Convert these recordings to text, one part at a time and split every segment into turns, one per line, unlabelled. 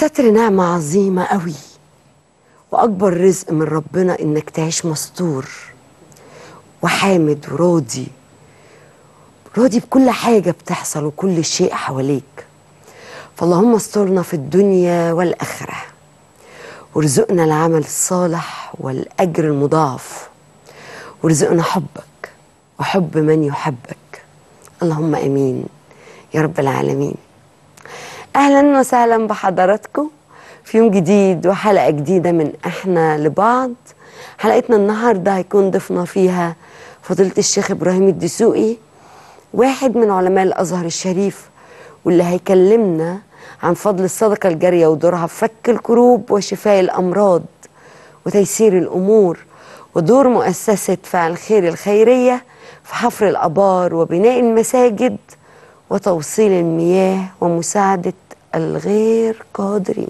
الستر نعمة عظيمة قوي وأكبر رزق من ربنا إنك تعيش مستور وحامد وراضي راضي بكل حاجة بتحصل وكل شيء حواليك فاللهم استرنا في الدنيا والآخرة وارزقنا العمل الصالح والأجر المضاعف وارزقنا حبك وحب من يحبك اللهم امين يا رب العالمين اهلا وسهلا بحضراتكم في يوم جديد وحلقه جديده من احنا لبعض حلقتنا النهارده هيكون ضيفنا فيها فضيله الشيخ ابراهيم الدسوقي واحد من علماء الازهر الشريف واللي هيكلمنا عن فضل الصدقه الجاريه ودورها في فك الكروب وشفاء الامراض وتيسير الامور ودور مؤسسه فعل خير الخيريه في حفر الابار وبناء المساجد وتوصيل المياه ومساعده الغير قادرين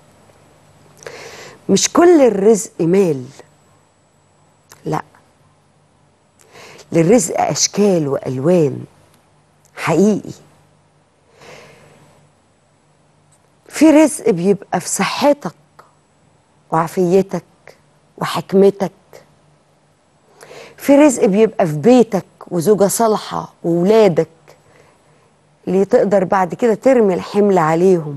مش كل الرزق مال لا للرزق اشكال والوان حقيقي في رزق بيبقى في صحتك وعافيتك وحكمتك في رزق بيبقى في بيتك وزوجة صالحة وولادك اللي تقدر بعد كده ترمي الحمل عليهم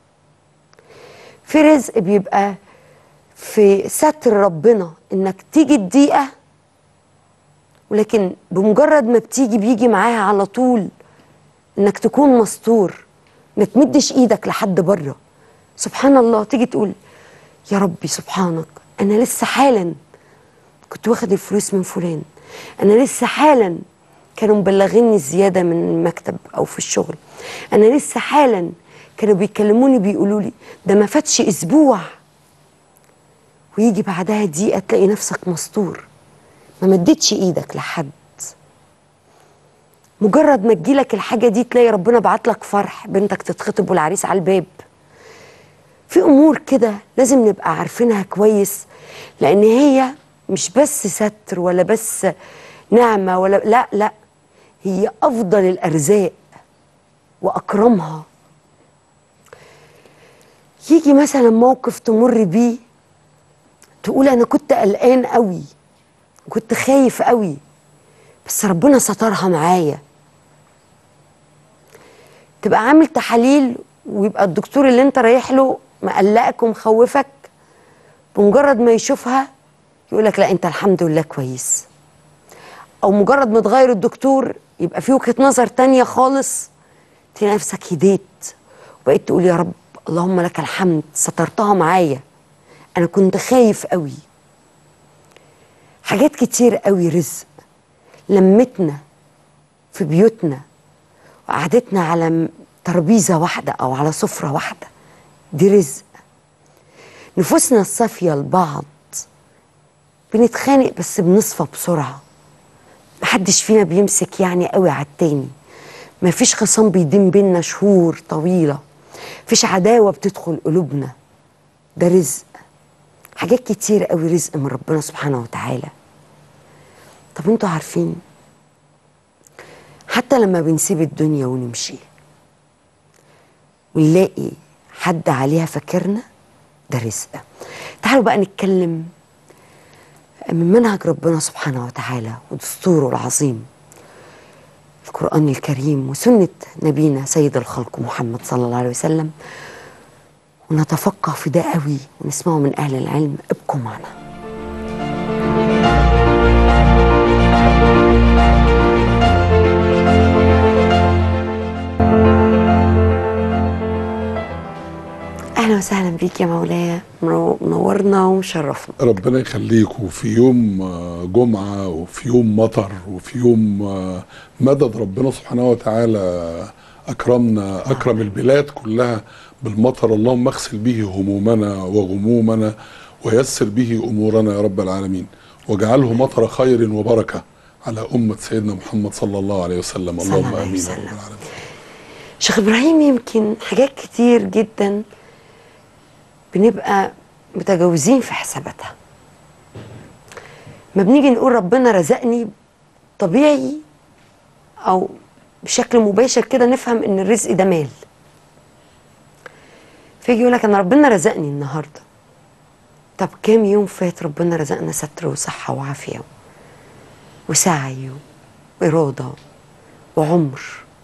في رزق بيبقى في ستر ربنا انك تيجي الدقيقة ولكن بمجرد ما بتيجي بيجي معاها على طول انك تكون مستور ما تمدش ايدك لحد بره سبحان الله تيجي تقول يا ربي سبحانك انا لسه حالا كنت واخد الفلوس من فلان انا لسه حالا كانوا مبلغيني زياده من المكتب او في الشغل انا لسه حالا كانوا بيكلموني بيقولوا لي ده ما فاتش اسبوع ويجي بعدها دقيقه تلاقي نفسك مستور ما مدتش ايدك لحد مجرد ما تجيلك الحاجه دي تلاقي ربنا بعت لك فرح بنتك تتخطب والعريس على الباب في امور كده لازم نبقى عارفينها كويس لان هي مش بس ستر ولا بس نعمه ولا لا لا هي افضل الارزاق واكرمها يجي مثلا موقف تمر بيه تقول انا كنت قلقان قوي كنت خايف قوي بس ربنا سترها معايا تبقى عامل تحاليل ويبقى الدكتور اللي انت رايح له مقلقك ومخوفك بمجرد ما يشوفها يقول لك لا انت الحمد لله كويس او مجرد ما تغير الدكتور يبقى في وجهه نظر تانية خالص تلاقي نفسك هديت وبقيت تقول يا رب اللهم لك الحمد سترتها معايا انا كنت خايف قوي حاجات كتير قوي رزق لمتنا في بيوتنا وقعدتنا على ترابيزه واحده او على سفره واحده دي رزق نفوسنا الصافيه لبعض بنتخانق بس بنصفى بسرعه محدش فينا بيمسك يعني قوي على التاني مفيش خصام بيدين بينا شهور طويله مفيش عداوه بتدخل قلوبنا ده رزق حاجات كتير قوي رزق من ربنا سبحانه وتعالى طب انتوا عارفين حتى لما بنسيب الدنيا ونمشي ونلاقي حد عليها فاكرنا ده رزق تعالوا بقى نتكلم من منهج ربنا سبحانه وتعالى ودستوره العظيم القرآن الكريم وسنة نبينا سيد الخلق محمد صلى الله عليه وسلم ونتفقه في ده قوي ونسمعه من أهل العلم ابقوا معنا اهلا وسهلا بيك يا مولاي منورنا ومشرفنا
ربنا يخليك وفي يوم آه، جمعة وفي يوم مطر وفي يوم آه، مدد ربنا سبحانه وتعالى أكرمنا أكرم البلاد كلها بالمطر اللهم اغسل به همومنا وغمومنا ويسر به أمورنا يا رب العالمين واجعله مطر خير وبركة على أمة سيدنا محمد صلى الله عليه وسلم
صلى الله
اللهم
عليه
آمين يا رب
وسلم.
العالمين
شيخ ابراهيم يمكن حاجات كتير جدا بنبقى متجاوزين في حساباتها ما بنيجي نقول ربنا رزقني طبيعي او بشكل مباشر كده نفهم ان الرزق ده مال فيجي يقول لك انا ربنا رزقني النهارده طب كام يوم فات ربنا رزقنا ستر وصحه وعافيه وسعي واراده وعمر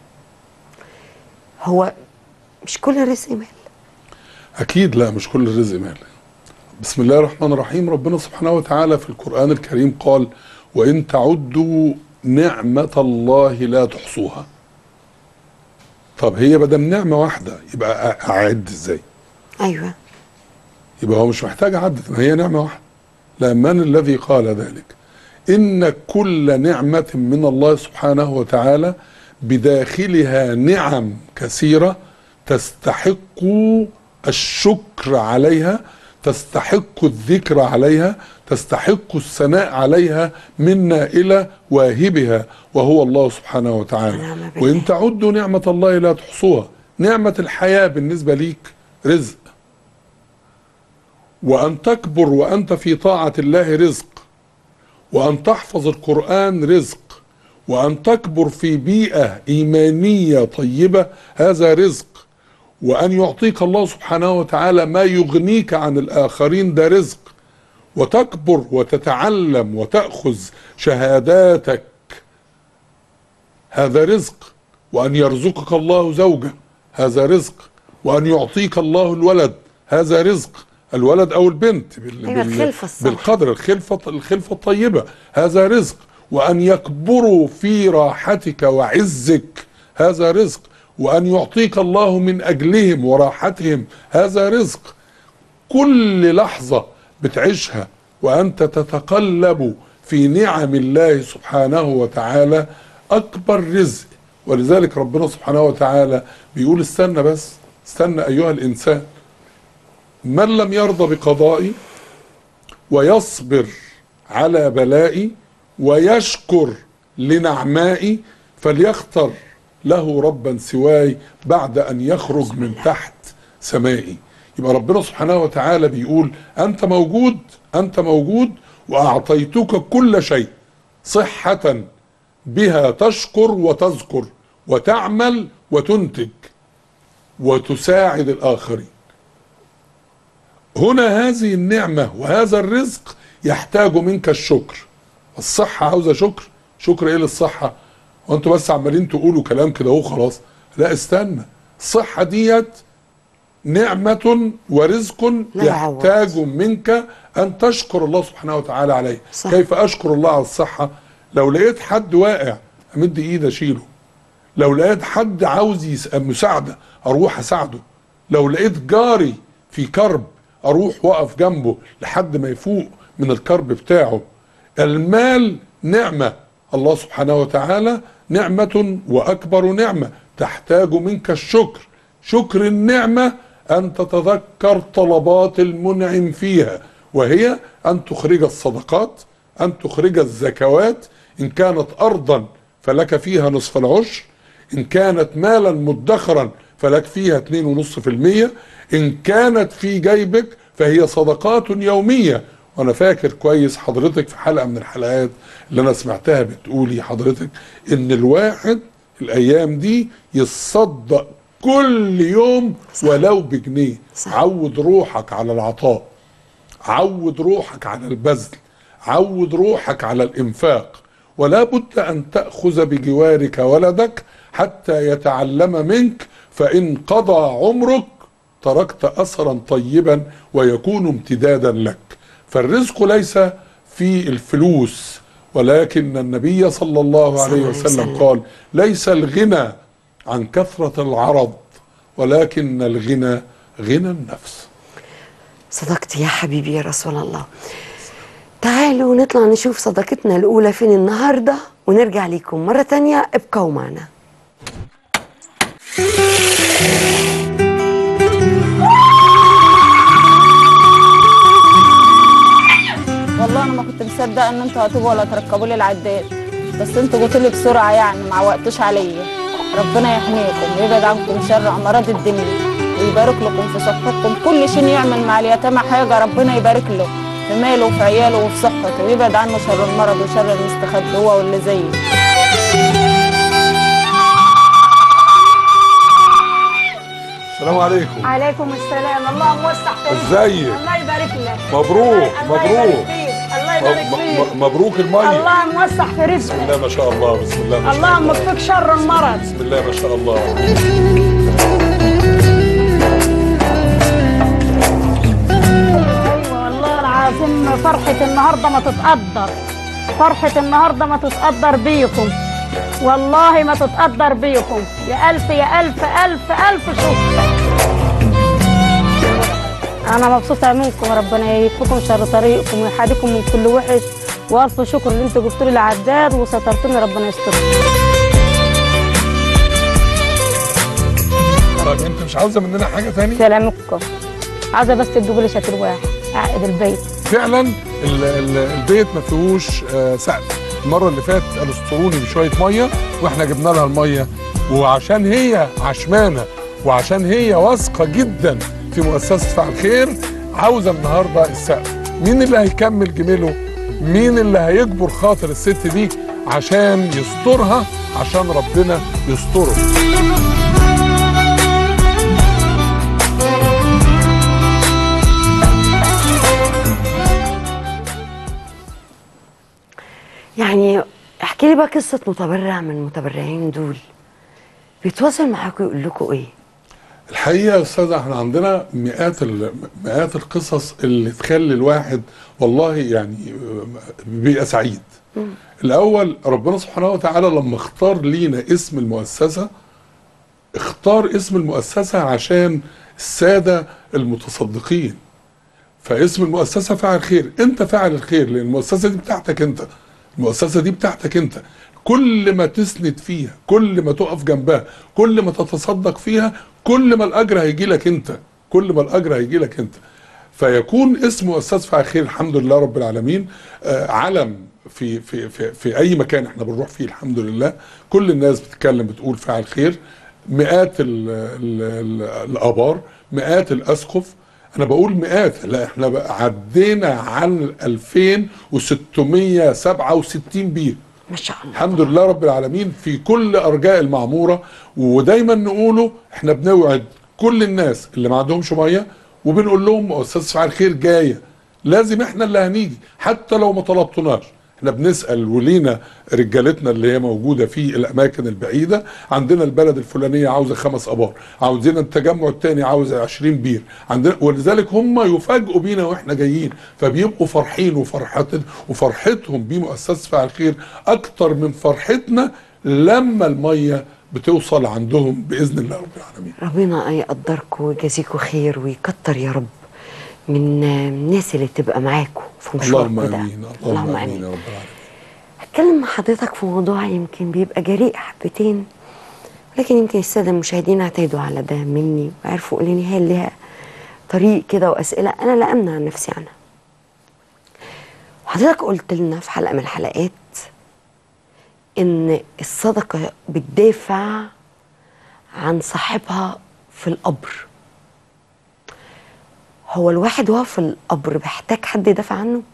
هو مش كل رزق مال
أكيد لا مش كل الرزق مال بسم الله الرحمن الرحيم ربنا سبحانه وتعالى في القرآن الكريم قال وإن تعدوا نعمة الله لا تحصوها طب هي بدل نعمة واحدة يبقى أ- أعد إزاي
ايوه
يبقى هو مش محتاج أعد ما هي نعمة واحدة لا من الذي قال ذلك إن كل نعمة من الله سبحانه وتعالى بداخلها نعم كثيرة تستحق الشكر عليها تستحق الذكر عليها تستحق الثناء عليها منا إلى واهبها وهو الله سبحانه وتعالى
ونعم بالله.
وإن تعدوا نعمة الله لا تحصوها نعمة الحياة بالنسبة ليك رزق وأن تكبر وأنت في طاعة الله رزق وأن تحفظ القرآن رزق وأن تكبر في بيئة إيمانية طيبة هذا رزق وأن يعطيك الله سبحانه وتعالى ما يغنيك عن الآخرين ده رزق وتكبر وتتعلم وتأخذ شهاداتك هذا رزق وأن يرزقك الله زوجة هذا رزق وأن يعطيك الله الولد هذا رزق الولد أو البنت بال...
أيوة، الخلفة الصالحة.
بالقدر الخلفة الخلفة الطيبة هذا رزق وأن يكبروا في راحتك وعزك هذا رزق وأن يعطيك الله من أجلهم وراحتهم هذا رزق كل لحظة بتعيشها وأنت تتقلب في نعم الله سبحانه وتعالى أكبر رزق ولذلك ربنا سبحانه وتعالى بيقول استنى بس استنى أيها الإنسان من لم يرضى بقضائي ويصبر على بلائي ويشكر لنعمائي فليختر له ربا سواي بعد أن يخرج من تحت سمائي يبقى ربنا سبحانه وتعالى بيقول أنت موجود أنت موجود وأعطيتك كل شيء صحة بها تشكر وتذكر وتعمل وتنتج وتساعد الآخرين هنا هذه النعمة وهذا الرزق يحتاج منك الشكر الصحة عاوزة شكر شكر ايه للصحة وانتوا بس عمالين تقولوا كلام كده اهو خلاص لا استنى الصحة ديت نعمة ورزق
لا يعوض.
يحتاج منك أن تشكر الله سبحانه وتعالى عليه
صح.
كيف أشكر الله على الصحة لو لقيت حد واقع أمد إيدي أشيله لو لقيت حد عاوز يس- مساعدة أروح أساعده لو لقيت جاري في كرب أروح وقف جنبه لحد ما يفوق من الكرب بتاعه المال نعمة الله سبحانه وتعالى نعمة وأكبر نعمة تحتاج منك الشكر شكر النعمة أن تتذكر طلبات المنعم فيها وهي أن تخرج الصدقات أن تخرج الزكوات إن كانت أرضا فلك فيها نصف العشر إن كانت مالا مدخرا فلك فيها 2.5% إن كانت في جيبك فهي صدقات يومية وأنا فاكر كويس حضرتك في حلقة من الحلقات اللي أنا سمعتها بتقولي حضرتك إن الواحد الأيام دي يتصدق كل يوم
صح.
ولو بجنيه
صح.
عود روحك على العطاء عود روحك على البذل عود روحك على الانفاق ولا بد ان تاخذ بجوارك ولدك حتى يتعلم منك فان قضى عمرك تركت اثرا طيبا ويكون امتدادا لك فالرزق ليس في الفلوس ولكن النبي صلى الله عليه
صلى الله عليه
وسلم
وسلم.
قال ليس الغنى عن كثره العرض ولكن الغنى غنى النفس
صدقت يا حبيبي يا رسول الله تعالوا نطلع نشوف صداقتنا الأولى فين النهاردة ونرجع لكم مرة تانية ابقوا معنا
والله انا ما كنت مصدقه ان انتوا هتبقوا ولا تركبوا لي العداد بس انتوا جيتوا لي بسرعه يعني ما عوقتوش عليا ربنا يحميكم ويبعد عنكم شر امراض الدنيا ويبارك لكم في صحتكم كل شيء يعمل مع اليتامى حاجه ربنا يبارك له في ماله وفي عياله وفي صحته ويبعد عنه شر المرض وشر المستخبي هو واللي زيه
السلام عليكم
عليكم السلام الله موسع في رزقك.
ازيك؟
الله يبارك لك
مبروك
الله يبارك
مبروك
فيك الله يبارك
م-
فيك
م- مبروك الميه
الله موسع في
بسم
رزقك
الله ما شاء الله بسم الله ما شاء
اللهم
الله
اكفيك شر المرض
بسم الله ما شاء الله
ايوه والله العظيم فرحة النهارده ما تتقدر فرحة النهارده ما تتقدر بيكم والله ما تتقدر بيكم يا ألف يا ألف ألف ألف شكر أنا مبسوطة منكم ربنا يكفيكم شر طريقكم ويحاديكم من كل وحش وألف شكر اللي أنتوا جبتوا لي العداد وسترتوني ربنا يستر
طب انت مش عاوزه مننا حاجه ثانيه
سلامكم عايزة بس تجيبوا لي شاتر واحد عقد البيت
فعلا ال ال البيت ما فيهوش آه، سقف المره اللي فاتت قالوا اسطروني بشويه ميه واحنا جبنا لها الميه وعشان هي عشمانه وعشان هي واثقه جدا في مؤسسه فعل خير عاوزه النهارده السقف مين اللي هيكمل جميله مين اللي هيجبر خاطر الست دي عشان يسترها عشان ربنا يستره
يعني احكي لي بقى قصه متبرع من المتبرعين دول بيتواصل معاكم يقول لكم ايه
الحقيقه يا استاذ احنا عندنا مئات ال- مئات القصص اللي تخلي الواحد والله يعني بيبقى سعيد. الاول ربنا سبحانه وتعالى لما اختار لينا اسم المؤسسه اختار اسم المؤسسه عشان الساده المتصدقين. فاسم المؤسسه فاعل خير، انت فاعل الخير لان المؤسسه دي بتاعتك انت. المؤسسه دي بتاعتك انت. كل ما تسند فيها، كل ما تقف جنبها، كل ما تتصدق فيها، كل ما الاجر هيجي لك انت، كل ما الاجر هيجي لك انت. فيكون اسم مؤسسه فاعل خير الحمد لله رب العالمين آه، علم في في في في اي مكان احنا بنروح فيه الحمد لله كل الناس بتتكلم بتقول فاعل خير مئات ال ال ال الابار مئات الاسقف انا بقول مئات لا احنا بقى عدينا عن 2667 بير
ما شاء الله
الحمد لله رب العالمين في كل ارجاء المعموره ودايما نقوله احنا بنوعد كل الناس اللي ما عندهمش ميه وبنقول لهم مؤسسه فعل خير جايه لازم احنا اللي هنيجي حتى لو ما طلبتناش احنا بنسال ولينا رجالتنا اللي هي موجوده في الاماكن البعيده عندنا البلد الفلانيه عاوزه خمس ابار عاوزين التجمع الثاني عاوز 20 بير عندنا ولذلك هم يفاجئوا بينا واحنا جايين فبيبقوا فرحين وفرحت وفرحتهم بمؤسسه فعل خير اكتر من فرحتنا لما الميه بتوصل عندهم باذن الله رب العالمين
ربنا يقدركم ويجازيكم خير ويكتر يا رب من الناس اللي تبقى معاكم في
اللهم
مشواركم ده
امين اللهم امين يا رب العالمين
هتكلم مع حضرتك في موضوع يمكن بيبقى جريء حبتين لكن يمكن الساده المشاهدين اعتادوا على ده مني وعرفوا ان هي ليها طريق كده واسئله انا لا امنع عن نفسي عنها حضرتك قلت لنا في حلقه من الحلقات ان الصدقه بتدافع عن صاحبها في القبر هو الواحد وهو في القبر بيحتاج حد يدافع عنه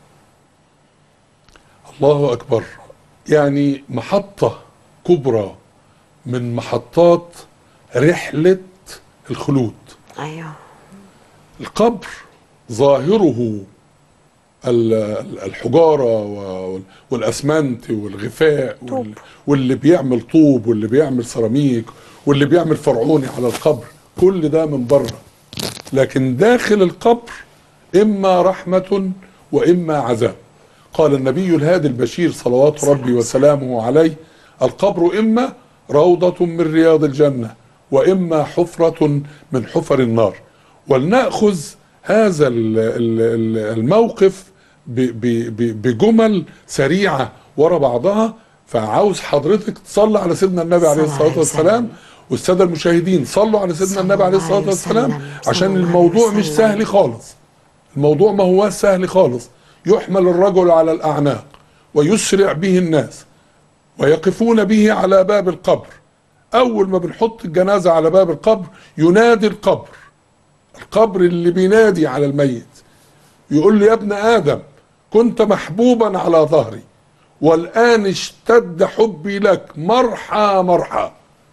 الله اكبر يعني محطه كبرى من محطات رحله الخلود
ايوه
القبر ظاهره ال- ال- الحجاره وال- والاسمنت والغفاء وال-
طوب.
واللي بيعمل طوب واللي بيعمل سيراميك واللي بيعمل فرعوني على القبر كل ده من بره لكن داخل القبر اما رحمه واما عذاب قال النبي الهادي البشير صلوات ربي وسلامه عليه القبر اما روضه من رياض الجنه واما حفره من حفر النار ولناخذ هذا ال- ال- ال- الموقف ب- ب- ب- بجمل سريعه ورا بعضها فعاوز حضرتك تصلي على سيدنا النبي عليه
صلى الله عليه
الصلاه والسلام
وسلم.
والساده المشاهدين صلوا على سيدنا
صلى
النبي عليه
الله
الصلاه
عليه
والسلام
وسلم. صلى
عشان
الله عليه
الموضوع مش
وسلم.
سهل خالص الموضوع ما هو سهل خالص يحمل الرجل على الاعناق ويسرع به الناس ويقفون به على باب القبر اول ما بنحط الجنازه على باب القبر ينادي القبر القبر اللي بينادي على الميت يقول له يا ابن ادم كنت محبوبا على ظهري والان اشتد حبي لك مرحى مرحى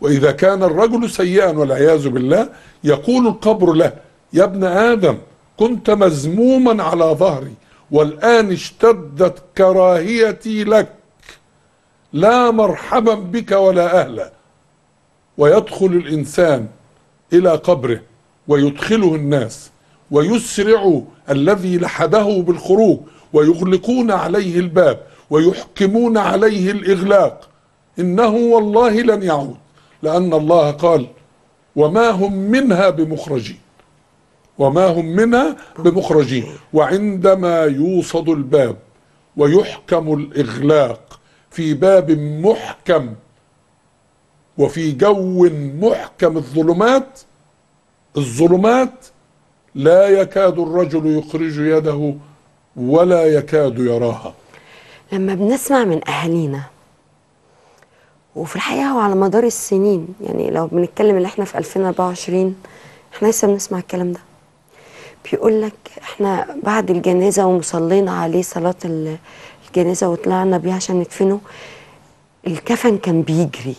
وإذا كان الرجل سيئا والعياذ بالله يقول القبر له يا ابن آدم كنت مذموما على ظهري والآن اشتدت كراهيتي لك لا مرحبا بك ولا أهلا ويدخل الإنسان إلى قبره ويدخله الناس ويسرع الذي لحده بالخروج ويغلقون عليه الباب ويحكمون عليه الإغلاق إنه والله لن يعود لأن الله قال وما هم منها بمخرجين وما هم منها بمخرجين وعندما يوصد الباب ويحكم الإغلاق في باب محكم وفي جو محكم الظلمات الظلمات لا يكاد الرجل يخرج يده ولا يكاد يراها
لما بنسمع من اهالينا وفي الحقيقه هو على مدار السنين يعني لو بنتكلم اللي احنا في 2024 احنا لسه بنسمع الكلام ده بيقول لك احنا بعد الجنازه ومصلينا عليه صلاه ال- الجنازه وطلعنا بيه عشان ندفنه الكفن كان بيجري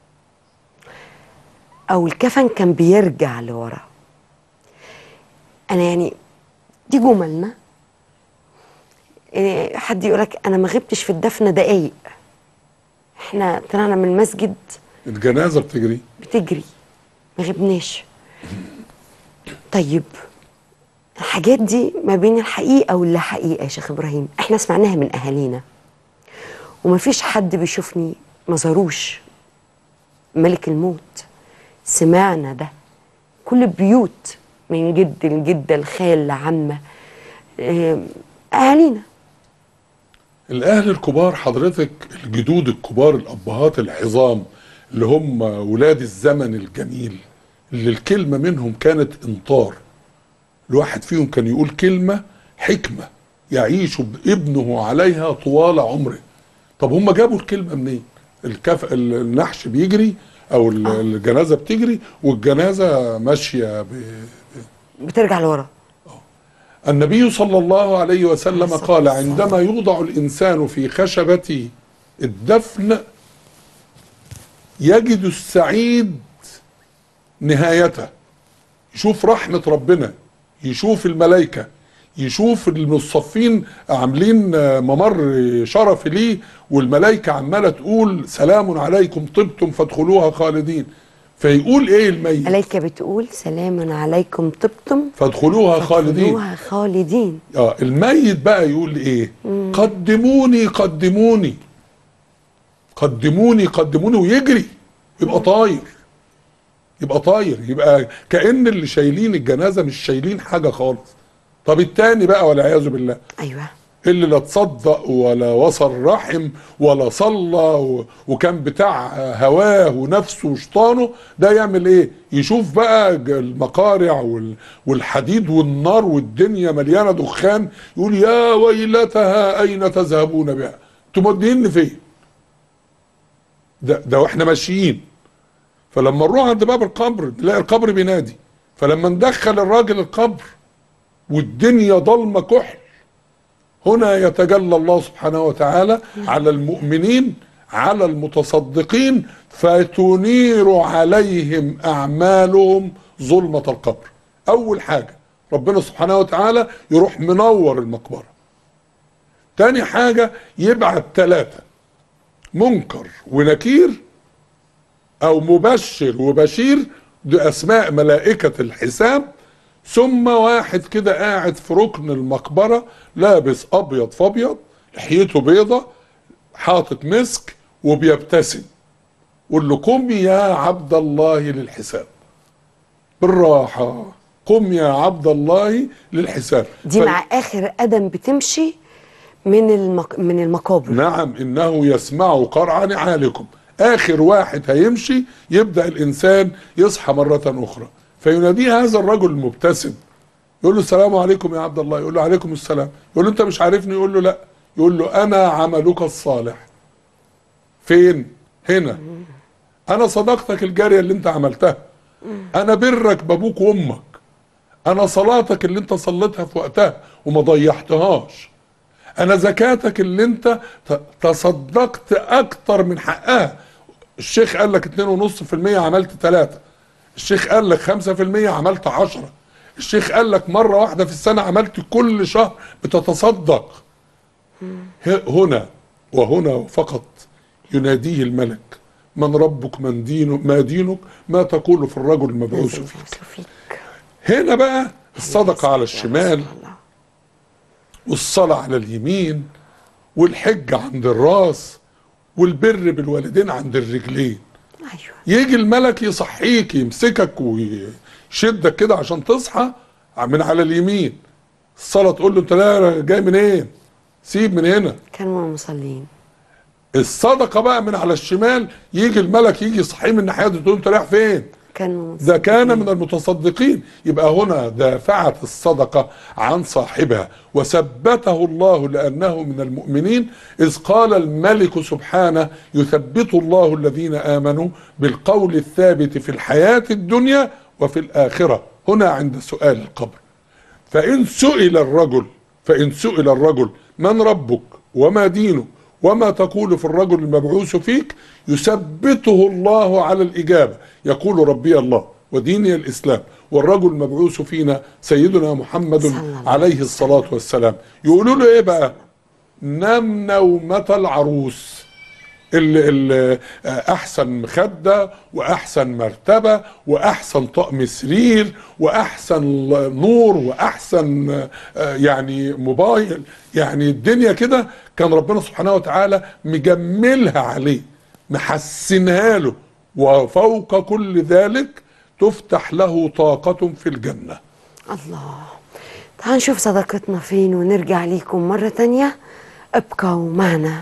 او الكفن كان بيرجع لورا انا يعني دي جملنا إيه، حد يقولك انا ما غبتش في الدفن دقايق احنا طلعنا من المسجد
الجنازة بتجري
بتجري ما غبناش طيب الحاجات دي ما بين الحقيقه واللا حقيقه يا شيخ ابراهيم احنا سمعناها من اهالينا وما فيش حد بيشوفني ما زاروش ملك الموت سمعنا ده كل البيوت من جد لجده لخال لعمه إيه، اهالينا
الاهل الكبار حضرتك الجدود الكبار الابهات العظام اللي هم ولاد الزمن الجميل اللي الكلمه منهم كانت انطار الواحد فيهم كان يقول كلمه حكمه يعيش ابنه عليها طوال عمره طب هم جابوا الكلمه منين الكف... النحش بيجري او ال- الجنازه بتجري والجنازه ماشيه ب...
بترجع لورا
النبي صلى الله عليه وسلم
عليه الصلاة
قال
والسلام.
عندما يوضع الإنسان في خشبة الدفن يجد السعيد نهايته يشوف رحمة ربنا يشوف الملائكة يشوف المصفين عاملين آه، ممر شرف ليه والملائكة عمالة تقول سلام عليكم طبتم فادخلوها خالدين فيقول ايه الميت
ملائكه بتقول سلام عليكم طبتم
فادخلوها خالدين
فادخلوها خالدين
اه الميت بقى يقول ايه قدموني قدموني قدموني قدموني ويجري يبقى طاير يبقى طاير يبقى كأن اللي شايلين الجنازة مش شايلين حاجة خالص طب التاني بقى والعياذ بالله
ايوه
اللي لا تصدق ولا وصل رحم ولا صلى و- وكان بتاع هواه ونفسه وشيطانه ده يعمل ايه يشوف بقى ج- المقارع وال- والحديد والنار والدنيا مليانه دخان يقول يا ويلتها اين تذهبون بها انتوا موديني فين ده ده واحنا ماشيين فلما نروح عند باب القبر نلاقي القبر بينادي فلما ندخل الراجل القبر والدنيا ضلمه كحل هنا يتجلى الله سبحانه وتعالى على المؤمنين على المتصدقين فتنير عليهم اعمالهم ظلمه القبر اول حاجه ربنا سبحانه وتعالى يروح منور المقبره تاني حاجه يبعت ثلاثه منكر ونكير او مبشر وبشير دي اسماء ملائكه الحساب ثم واحد كده قاعد في ركن المقبره لابس ابيض فابيض لحيته بيضه حاطط مسك وبيبتسم قول له قم يا عبد الله للحساب بالراحه قم يا عبد الله للحساب
دي
ف-
مع اخر قدم بتمشي من المق... من المقابر
نعم انه يسمع قرع نعالكم اخر واحد هيمشي يبدا الانسان يصحى مره اخرى فيناديه هذا الرجل المبتسم يقول له السلام عليكم يا عبد الله يقول له عليكم السلام يقول له انت مش عارفني يقول له لا يقول له انا عملك الصالح فين هنا انا صداقتك الجاريه اللي انت عملتها انا برك بابوك وامك انا صلاتك اللي انت صليتها في وقتها وما ضيعتهاش انا زكاتك اللي انت ت- تصدقت اكتر من حقها الشيخ قال لك 2.5% عملت 3 الشيخ قال لك 5% عملت 10 الشيخ قال لك مرة واحدة في السنة عملت كل شهر بتتصدق ه- هنا وهنا فقط يناديه الملك من ربك من دينك ما دينك ما تقول في الرجل المبعوث فيك
فيك
هنا بقى الصدقة على
يا
الشمال
رسول الله.
والصلاة على اليمين والحج عند الراس والبر بالوالدين عند الرجلين
ايوه
يجي الملك يصحيك يمسكك ويشدك كده عشان تصحى من على اليمين الصلاة تقول له انت لا جاي منين سيب من هنا
كانوا مصلين
الصدقة بقى من على الشمال يجي الملك يجي يصحيه من الناحية دي تقول له انت رايح فين
كانوا
ده كان من المتصدقين يبقى هنا دافعت الصدقة عن صاحبها وثبته الله لأنه من المؤمنين إذ قال الملك سبحانه يثبت الله الذين آمنوا بالقول الثابت في الحياة الدنيا وفي الآخرة هنا عند سؤال القبر فإن سئل الرجل فإن سئل الرجل من ربك وما دينك وما تقول في الرجل المبعوث فيك يثبته الله على الإجابة يقول ربي الله وديني الإسلام والرجل المبعوث فينا سيدنا محمد
صلى الله
عليه الصلاة والسلام يقولوا له إيه بقى نم نومة العروس اللي اللي احسن مخده واحسن مرتبه واحسن طقم سرير واحسن نور واحسن آه، يعني موبايل يعني الدنيا كده كان ربنا سبحانه وتعالى مجملها عليه محسنها له وفوق كل ذلك تفتح له طاقة في الجنة
الله تعال نشوف صداقتنا فين ونرجع ليكم مرة تانية ابقوا معنا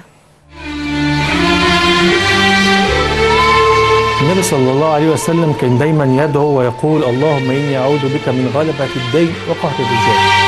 النبي صلى الله عليه وسلم كان دايما يدعو ويقول اللهم إني أعوذ بك من غلبة الدين وقهر الرجال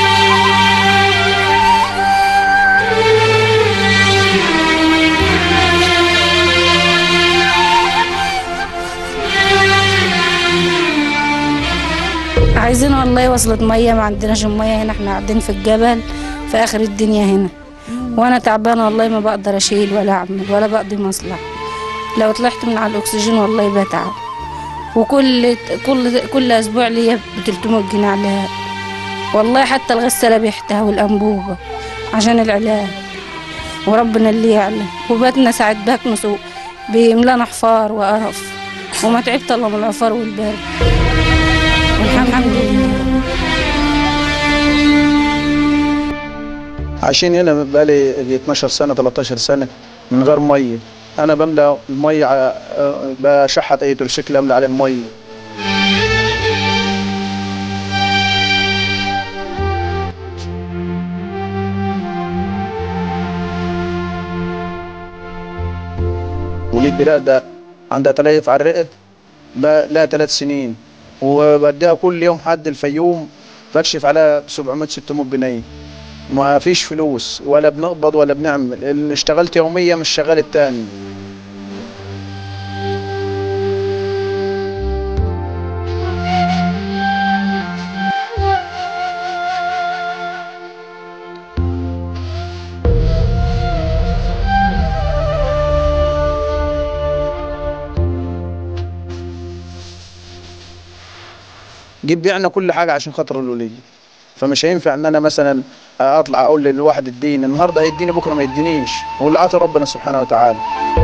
عايزين والله وصلة مية ما عندناش مية هنا احنا قاعدين في الجبل في آخر الدنيا هنا وأنا تعبانة والله ما بقدر أشيل ولا أعمل ولا بقضي مصلحة لو طلعت من على الأكسجين والله بتعب وكل كل كل أسبوع ليا ب 300 جنيه عليها والله حتى الغسالة بيحتها والأنبوبة عشان العلاج وربنا اللي يعلم وباتنا ساعة بكنس بيملانا حفار وقرف وما تعبت الا من العفار والبرد والحمد لله
عايشين هنا بقالي يجي 12 سنة 13 سنة من غير مية أنا بملى المية ع- آه، بشحت أي ترشكل أملى عليه المية وليد بلاد عندها تليف على الرئة بقى لها ثلاث سنين وبديها كل يوم حد الفيوم بكشف عليها ب 700 600 جنيه ما فيش فلوس ولا بنقبض ولا بنعمل اللي اشتغلت يومية مش شغال التاني جيب بيعنا كل حاجة عشان خاطر الولية فمش هينفع ان انا مثلا اطلع اقول للواحد اديني النهارده هيديني بكره ما يدينيش واللي عطى ربنا سبحانه وتعالى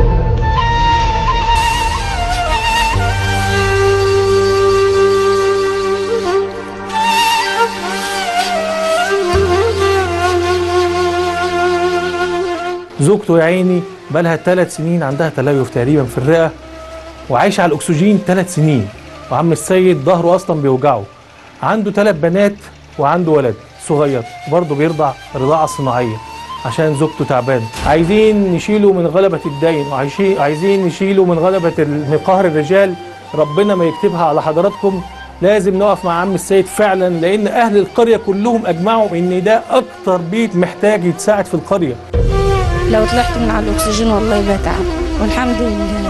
زوجته يا عيني بقالها ثلاث سنين عندها تليف تقريبا في الرئه وعايشه على الاكسجين ثلاث سنين وعم السيد ظهره اصلا بيوجعه عنده ثلاث بنات وعنده ولد صغير برضه بيرضع رضاعه صناعيه عشان زوجته تعبانه عايزين نشيله من غلبه الدين وعايزين نشيله من غلبه ال- من قهر الرجال ربنا ما يكتبها على حضراتكم لازم نقف مع عم السيد فعلا لان اهل القريه كلهم اجمعوا ان ده اكتر بيت محتاج يتساعد في القريه
لو طلعت من على الاكسجين والله بتعب والحمد لله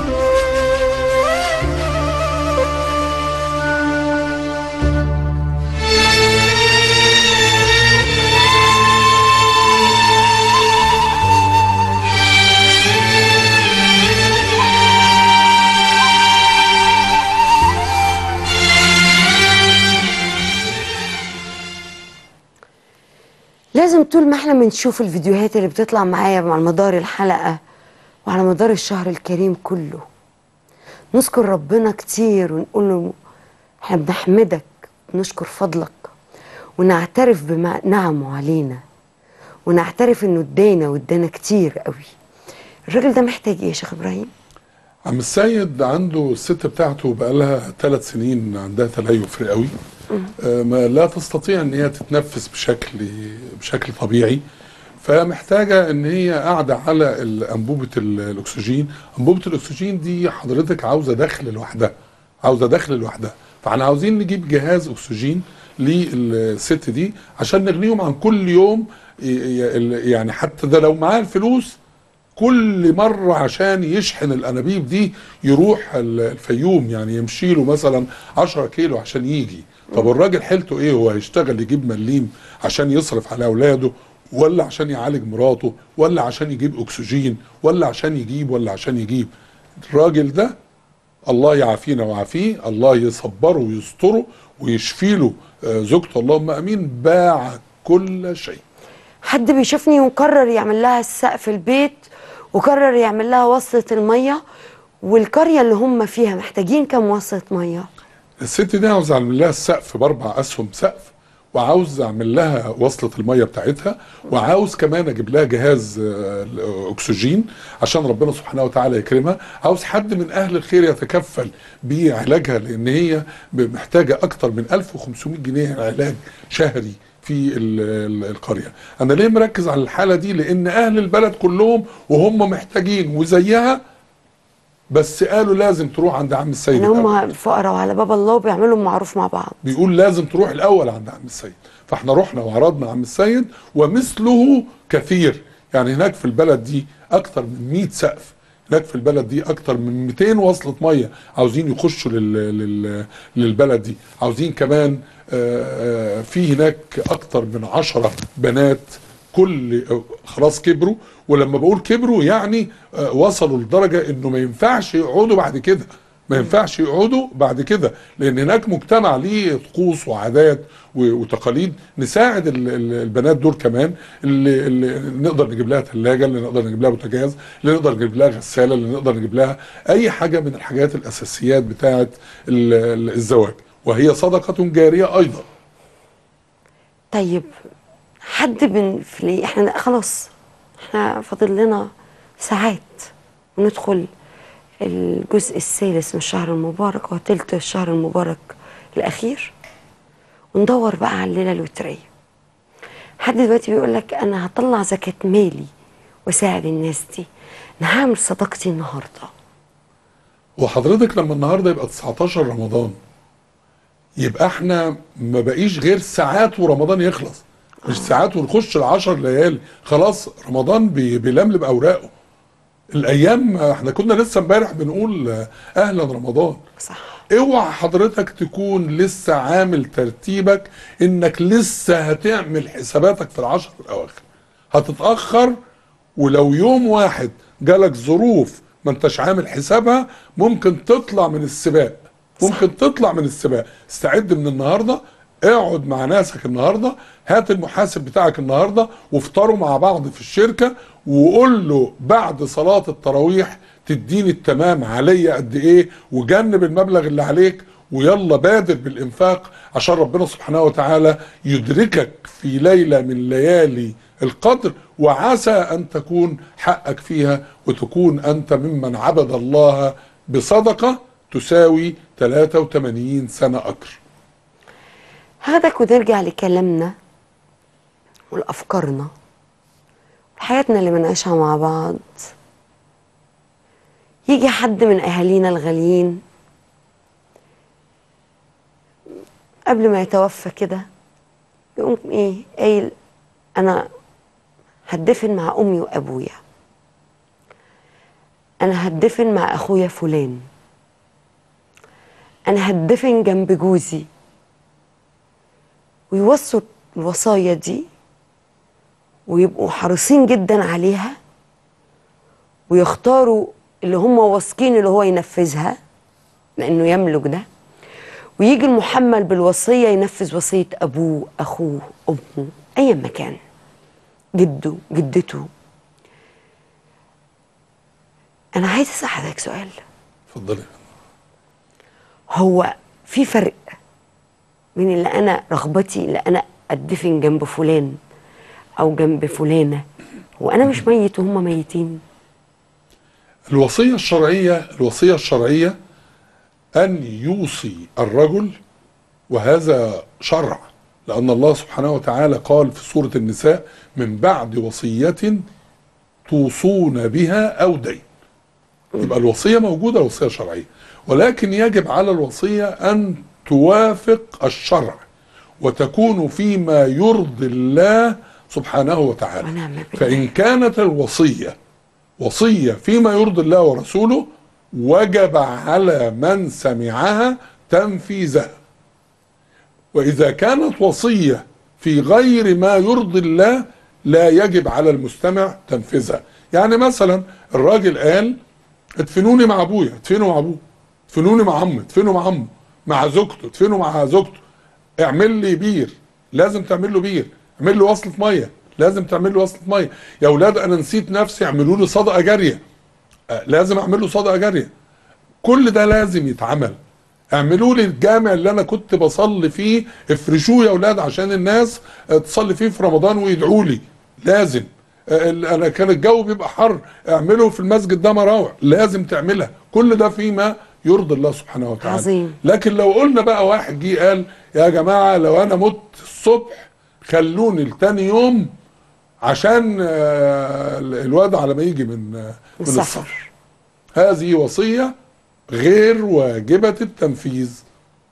لازم طول ما احنا بنشوف الفيديوهات اللي بتطلع معايا على مدار الحلقة وعلى مدار الشهر الكريم كله نذكر ربنا كتير ونقول له احنا بنحمدك بنشكر فضلك ونعترف بنعمه علينا ونعترف انه ادانا وادانا كتير قوي الراجل ده محتاج ايه يا شيخ ابراهيم
عم السيد عنده الست بتاعته بقالها ثلاث سنين عندها تليف رئوي آه، ما لا تستطيع ان هي تتنفس بشكل بشكل طبيعي فمحتاجه ان هي قاعده على ال- انبوبه ال- الاكسجين انبوبه الاكسجين دي حضرتك عاوزه دخل لوحدها عاوزه دخل لوحدها فاحنا عاوزين نجيب جهاز اكسجين للست دي عشان نغنيهم عن كل يوم ي- ي- يعني حتى ده لو معاه الفلوس كل مرة عشان يشحن الأنابيب دي يروح ال- الفيوم يعني يمشي له مثلا 10 كيلو عشان يجي طب الراجل حيلته ايه هو هيشتغل يجيب مليم عشان يصرف على أولاده ولا عشان يعالج مراته ولا عشان يجيب أكسجين ولا عشان يجيب ولا عشان يجيب الراجل ده الله يعافينا ويعافيه الله يصبره ويستره ويشفي له آه، زوجته اللهم امين باع كل شيء
حد بيشوفني وقرر يعمل لها السقف البيت وقرر يعمل لها وصلة المية والقرية اللي هم فيها محتاجين كام وصلة مية
الست دي عاوز اعمل لها السقف باربع اسهم سقف وعاوز اعمل لها وصلة المية بتاعتها وعاوز كمان اجيب لها جهاز آه، اكسجين عشان ربنا سبحانه وتعالى يكرمها عاوز حد من اهل الخير يتكفل بعلاجها لان هي محتاجة اكتر من 1500 جنيه علاج شهري في ال- ال- القرية انا ليه مركز على الحالة دي لان اهل البلد كلهم وهم محتاجين وزيها بس قالوا لازم تروح عند عم السيد
ان
الأول.
هم فقراء وعلى باب الله وبيعملوا معروف مع بعض
بيقول لازم تروح الاول عند عم السيد فاحنا رحنا وعرضنا عم السيد ومثله كثير يعني هناك في البلد دي اكتر من 100 سقف هناك في البلد دي اكتر من 200 وصلة مية عاوزين يخشوا لل... لل... للبلد دي عاوزين كمان آه، آه، في هناك اكتر من عشرة بنات كل آه، خلاص كبروا ولما بقول كبروا يعني آه، وصلوا لدرجة انه ما ينفعش يقعدوا بعد كده ما ينفعش يقعدوا بعد كده لان هناك مجتمع ليه طقوس وعادات و- وتقاليد نساعد ال- ال- البنات دول كمان اللي, اللي نقدر نجيب لها ثلاجه اللي نقدر نجيب لها بوتاجاز اللي نقدر نجيب لها غساله اللي نقدر نجيب لها اي حاجه من الحاجات الاساسيات بتاعه ال- ال- الزواج وهي صدقه جاريه ايضا
طيب حد من في احنا خلاص احنا فاضل لنا ساعات وندخل الجزء الثالث من الشهر المبارك وتلت الشهر المبارك الأخير وندور بقى على الليلة الوترية حد دلوقتي بيقول لك أنا هطلع زكاة مالي واساعد الناس دي أنا هعمل صداقتي النهارده
وحضرتك لما النهارده يبقى 19 رمضان يبقى احنا ما بقيش غير ساعات ورمضان يخلص مش ساعات ونخش العشر ليالي خلاص رمضان بي- بيلملم اوراقه الايام احنا كنا لسه امبارح بنقول آه، اهلا رمضان
صح
اوعى حضرتك تكون لسه عامل ترتيبك انك لسه هتعمل حساباتك في العشر الاواخر هتتاخر ولو يوم واحد جالك ظروف ما انتش عامل حسابها ممكن تطلع من السباق ممكن تطلع من السباق استعد من النهارده اقعد مع ناسك النهارده هات المحاسب بتاعك النهارده وافطروا مع بعض في الشركه وقول له بعد صلاه التراويح تديني التمام عليا قد ايه وجنب المبلغ اللي عليك ويلا بادر بالانفاق عشان ربنا سبحانه وتعالى يدركك في ليله من ليالي القدر وعسى ان تكون حقك فيها وتكون انت ممن عبد الله بصدقه تساوي 83 سنه اجر.
هاخدك ونرجع لكلامنا ولأفكارنا وحياتنا اللي بنعيشها مع بعض يجي حد من أهالينا الغاليين قبل ما يتوفى كده يقوم ايه قايل انا هتدفن مع امي وابويا انا هتدفن مع اخويا فلان انا هتدفن جنب جوزي ويوصوا الوصايا دي ويبقوا حريصين جدا عليها ويختاروا اللي هم واثقين اللي هو ينفذها لانه يملك ده ويجي المحمل بالوصيه ينفذ وصيه ابوه اخوه امه ايا ما كان جده جدته انا عايز اسال حضرتك سؤال
اتفضلي
هو في فرق بين اللي انا رغبتي اللي انا ادفن جنب فلان او جنب فلانه وانا مش ميت وهم ميتين
الوصية الشرعية الوصية الشرعية أن يوصي الرجل وهذا شرع لأن الله سبحانه وتعالى قال في سورة النساء من بعد وصية توصون بها أو دين يبقى الوصية موجودة الوصية شرعية ولكن يجب على الوصية أن توافق الشرع وتكون فيما يرضي الله سبحانه وتعالى
ونعم بالله.
فإن كانت الوصية وصية فيما يرضي الله ورسوله وجب على من سمعها تنفيذها وإذا كانت وصية في غير ما يرضي الله لا يجب على المستمع تنفيذها يعني مثلا الراجل قال ادفنوني مع ابويا ادفنوا مع ابوه ادفنوني مع عمي ادفنوا مع عمه مع زوجته ادفنوا مع زوجته اعمل لي بير لازم تعمل له بير اعمل له وصلة ميه لازم تعمل له وصلة ميه يا اولاد انا نسيت نفسي اعملوا لي صدقه جاريه آه، لازم اعمل له صدقه جاريه كل ده لازم يتعمل اعملوا لي الجامع اللي انا كنت بصلي فيه افرشوه يا اولاد عشان الناس آه، تصلي فيه في رمضان ويدعوا لي لازم آه، ال- انا كان الجو بيبقى حر اعملوا في المسجد ده مراوح لازم تعملها كل ده فيما يرضي الله سبحانه وتعالى
عظيم.
لكن لو قلنا بقى واحد جه قال يا جماعه لو انا مت الصبح خلوني لتاني يوم عشان آه، الواد على ما يجي من آه، من
السفر.
السفر هذه وصيه غير واجبه التنفيذ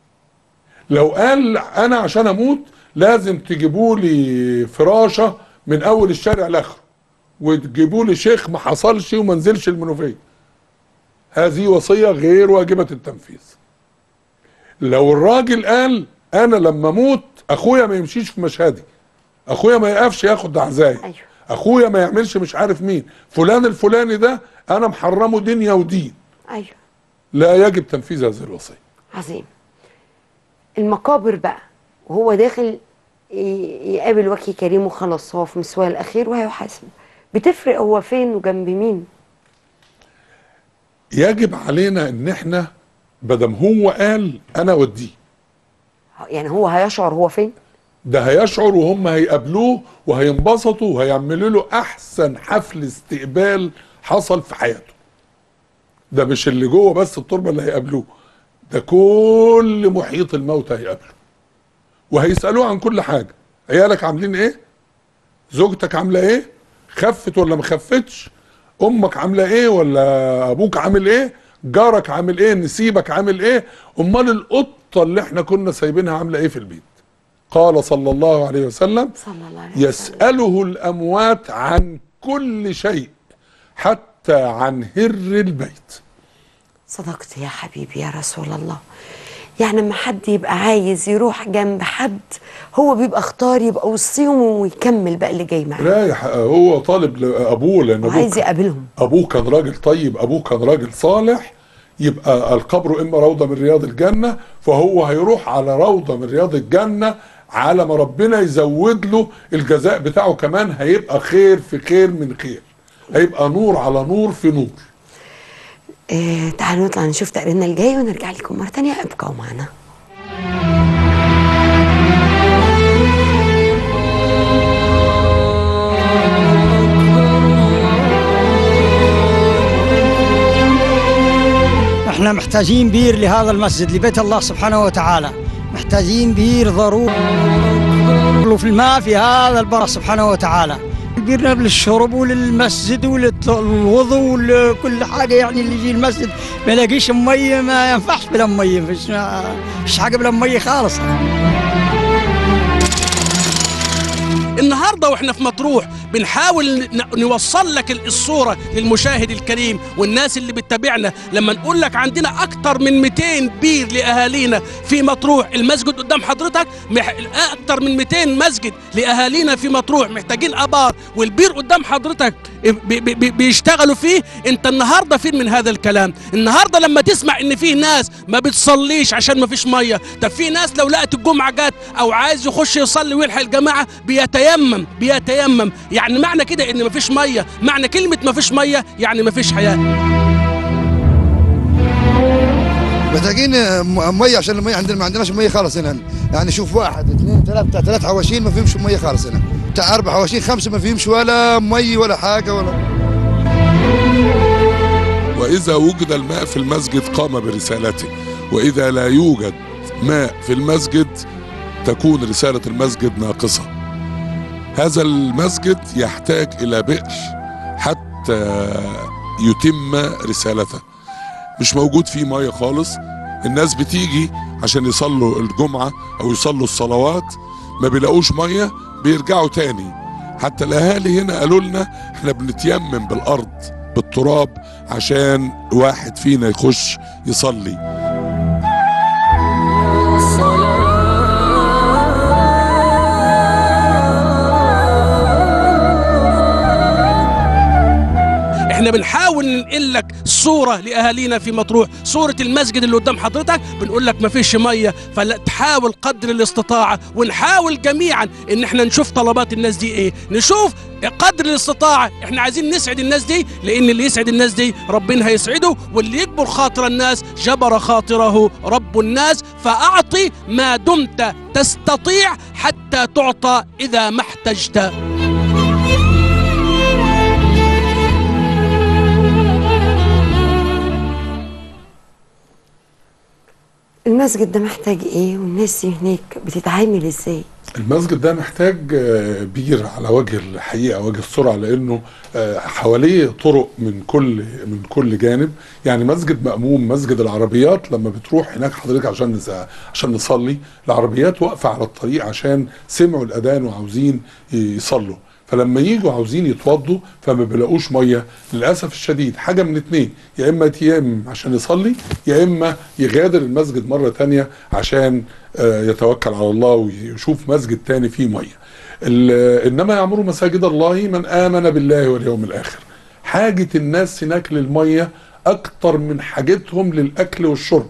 لو قال انا عشان اموت لازم تجيبوا لي فراشه من اول الشارع لاخره وتجيبوا لي شيخ ما حصلش وما نزلش المنوفيه هذه وصيه غير واجبه التنفيذ لو الراجل قال انا لما اموت اخويا ما يمشيش في مشهدي اخويا ما يقفش ياخد عزاي
أيوه.
اخويا ما يعملش مش عارف مين فلان الفلاني ده انا محرمه دنيا ودين
ايوه
لا يجب تنفيذ هذه الوصيه
عظيم المقابر بقى وهو داخل ي- يقابل وجه كريم وخلاص هو في مسواه الاخير وهيحاسب بتفرق هو فين وجنب مين
يجب علينا ان احنا بدم هو قال انا اوديه
يعني هو هيشعر هو فين
ده هيشعر وهم هيقابلوه وهينبسطوا وهيعملوا له احسن حفل استقبال حصل في حياته ده مش اللي جوه بس التربه اللي هيقابلوه ده كل محيط الموت هيقابله وهيسالوه عن كل حاجه عيالك عاملين ايه زوجتك عامله ايه خفت ولا ما خفتش امك عامله ايه ولا ابوك عامل ايه جارك عامل ايه نسيبك عامل ايه امال القطه اللي احنا كنا سايبينها عامله ايه في البيت قال صلى الله عليه وسلم
صلى الله عليه وسلم
يسأله الأموات عن كل شيء حتى عن هر البيت
صدقت يا حبيبي يا رسول الله يعني لما حد يبقى عايز يروح جنب حد هو بيبقى اختار يبقى وسطيهم ويكمل بقى اللي جاي معاه
رايح هو طالب لأبوه لأن أبوه
وعايز
كان-
يقابلهم
أبوه كان راجل طيب أبوه كان راجل صالح يبقى القبر إما روضة من رياض الجنة فهو هيروح على روضة من رياض الجنة على ما ربنا يزود له الجزاء بتاعه كمان هيبقى خير في خير من خير هيبقى نور على نور في نور
آه تعالوا نطلع نشوف تقريرنا الجاي ونرجع لكم مرة تانية ابقوا معنا
احنا محتاجين بير لهذا المسجد لبيت الله سبحانه وتعالى محتاجين بير ضروري في الماء في هذا البر سبحانه وتعالى بيرنا للشرب وللمسجد وللوضوء ولكل حاجه يعني اللي يجي المسجد ما يلاقيش مي ما ينفعش بلا مي فيش فيش حاجه بلا مي خالص
النهارده واحنا في مطروح بنحاول ن- نوصل لك ال- الصوره للمشاهد الكريم والناس اللي بتتابعنا لما نقول لك عندنا اكتر من 200 بير لاهالينا في مطروح المسجد قدام حضرتك مح... اكتر من 200 مسجد لاهالينا في مطروح محتاجين ابار والبير قدام حضرتك بي بي بي بيشتغلوا فيه انت النهارده فين من هذا الكلام النهارده لما تسمع ان في ناس ما بتصليش عشان ما فيش ميه طب في ناس لو لقت الجمعه جت او عايز يخش يصلي ويلحق الجماعه بيتيمم بيتيمم بيتيمم يعني معنى كده ان مفيش ميه معنى كلمه مفيش ميه يعني مفيش حياه
محتاجين م- ميه عشان الميه عندنا ما عندناش ميه خالص هنا يعني شوف واحد اثنين ثلاثة ثلاث حواشين ما فيهمش ميه خالص هنا بتاع اربع حواشين خمسه ما فيهمش ولا مي ولا حاجه ولا
وإذا وجد الماء في المسجد قام برسالته وإذا لا يوجد ماء في المسجد تكون رسالة المسجد ناقصة هذا المسجد يحتاج إلى بئر حتى يتم رسالته مش موجود فيه مية خالص الناس بتيجي عشان يصلوا الجمعة أو يصلوا الصلوات ما بيلاقوش مية بيرجعوا تاني حتى الأهالي هنا قالوا لنا احنا بنتيمم بالأرض بالتراب عشان واحد فينا يخش يصلي
احنا بنحاول ننقل لك صوره لاهالينا في مطروح صوره المسجد اللي قدام حضرتك بنقول لك مفيش ميه فلا تحاول قدر الاستطاعه ونحاول جميعا ان احنا نشوف طلبات الناس دي ايه نشوف قدر الاستطاعه احنا عايزين نسعد الناس دي لان اللي يسعد الناس دي ربنا هيسعده واللي يجبر خاطر الناس جبر خاطره رب الناس فاعطي ما دمت تستطيع حتى تعطى اذا ما احتجت
المسجد ده محتاج ايه والناس دي هناك بتتعامل ازاي
المسجد ده محتاج آه، بير على وجه الحقيقه وجه السرعه لانه آه، حواليه طرق من كل من كل جانب يعني مسجد مأموم مسجد العربيات لما بتروح هناك حضرتك عشان نس- عشان نصلي العربيات واقفه على الطريق عشان سمعوا الاذان وعاوزين يصلوا فلما يجوا عاوزين يتوضوا فما بيلاقوش ميه للاسف الشديد حاجه من اتنين يا اما يتيمم عشان يصلي يا اما يغادر المسجد مره تانية عشان آه، يتوكل على الله ويشوف مسجد تاني فيه ميه ال- انما يعمروا مساجد الله من امن بالله واليوم الاخر حاجه الناس هناك للميه اكتر من حاجتهم للاكل والشرب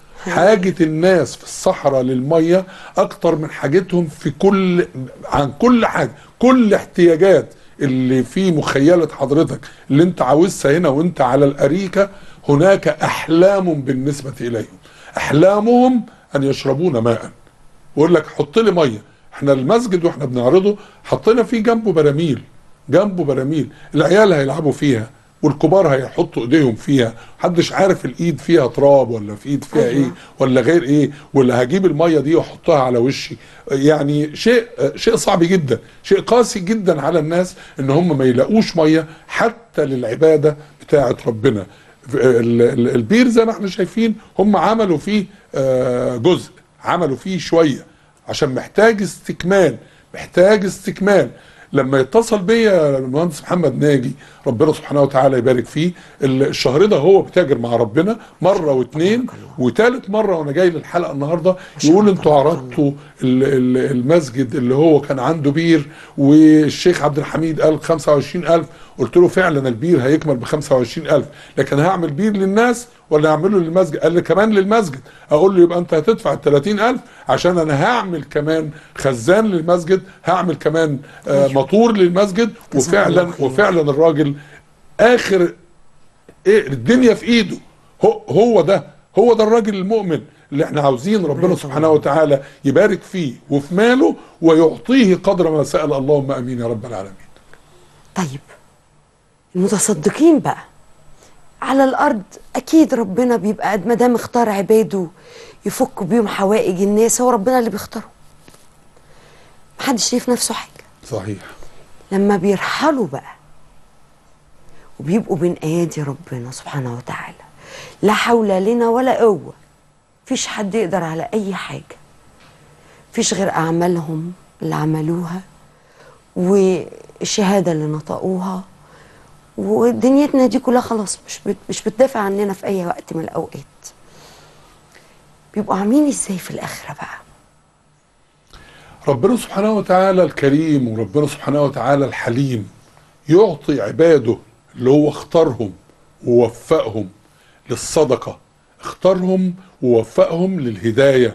حاجة الناس في الصحراء للمية أكتر من حاجتهم في كل عن كل حاجة كل احتياجات اللي في مخيلة حضرتك اللي انت عاوزها هنا وانت على الأريكة هناك أحلام بالنسبة إليهم أحلامهم أن يشربون ماء ويقول لك حط لي مية احنا المسجد واحنا بنعرضه حطينا فيه جنبه براميل جنبه براميل العيال هيلعبوا فيها والكبار هيحطوا ايديهم فيها محدش عارف الايد فيها تراب ولا في ايد فيها ايه ولا غير ايه ولا هجيب الميه دي واحطها على وشي يعني شيء شيء صعب جدا شيء قاسي جدا على الناس ان هم ما يلاقوش ميه حتى للعباده بتاعه ربنا ال- ال- البير زي ما احنا شايفين هم عملوا فيه آه، جزء عملوا فيه شويه عشان محتاج استكمال محتاج استكمال لما يتصل بيا المهندس محمد ناجي ربنا سبحانه وتعالى يبارك فيه ال- الشهر ده هو بتاجر مع ربنا مره واثنين وثالث مره وانا جاي للحلقه النهارده يقول انتوا عرضتوا ال- ال- المسجد اللي هو كان عنده بير والشيخ عبد الحميد قال 25000 قلت له فعلا البير هيكمل ب 25000 لكن هعمل بير للناس ولا اعمله للمسجد قال لي كمان للمسجد اقول له يبقى انت هتدفع ال 30000 عشان انا هعمل كمان خزان للمسجد هعمل كمان آه مطور للمسجد وفعلا وفعلا الراجل اخر ايه الدنيا في ايده هو هو ده هو ده الراجل المؤمن اللي احنا عاوزين ربنا سبحانه وتعالى يبارك فيه وفي ماله ويعطيه قدر ما سأل اللهم امين يا رب العالمين
طيب المتصدقين بقى على الارض اكيد ربنا بيبقى ما دام اختار عباده يفك بيهم حوائج الناس هو ربنا اللي بيختاره محدش شايف نفسه حاجه
صحيح
لما بيرحلوا بقى وبيبقوا بين ايادي ربنا سبحانه وتعالى لا حول لنا ولا قوه مفيش حد يقدر على اي حاجه مفيش غير اعمالهم اللي عملوها والشهاده اللي نطقوها ودنيتنا دي كلها خلاص مش بت مش بتدافع عننا في اي وقت من الاوقات بيبقوا عاملين ازاي في الاخره بقى
ربنا سبحانه وتعالى الكريم وربنا سبحانه وتعالى الحليم يعطي عباده اللي هو اختارهم ووفقهم للصدقة اختارهم ووفقهم للهداية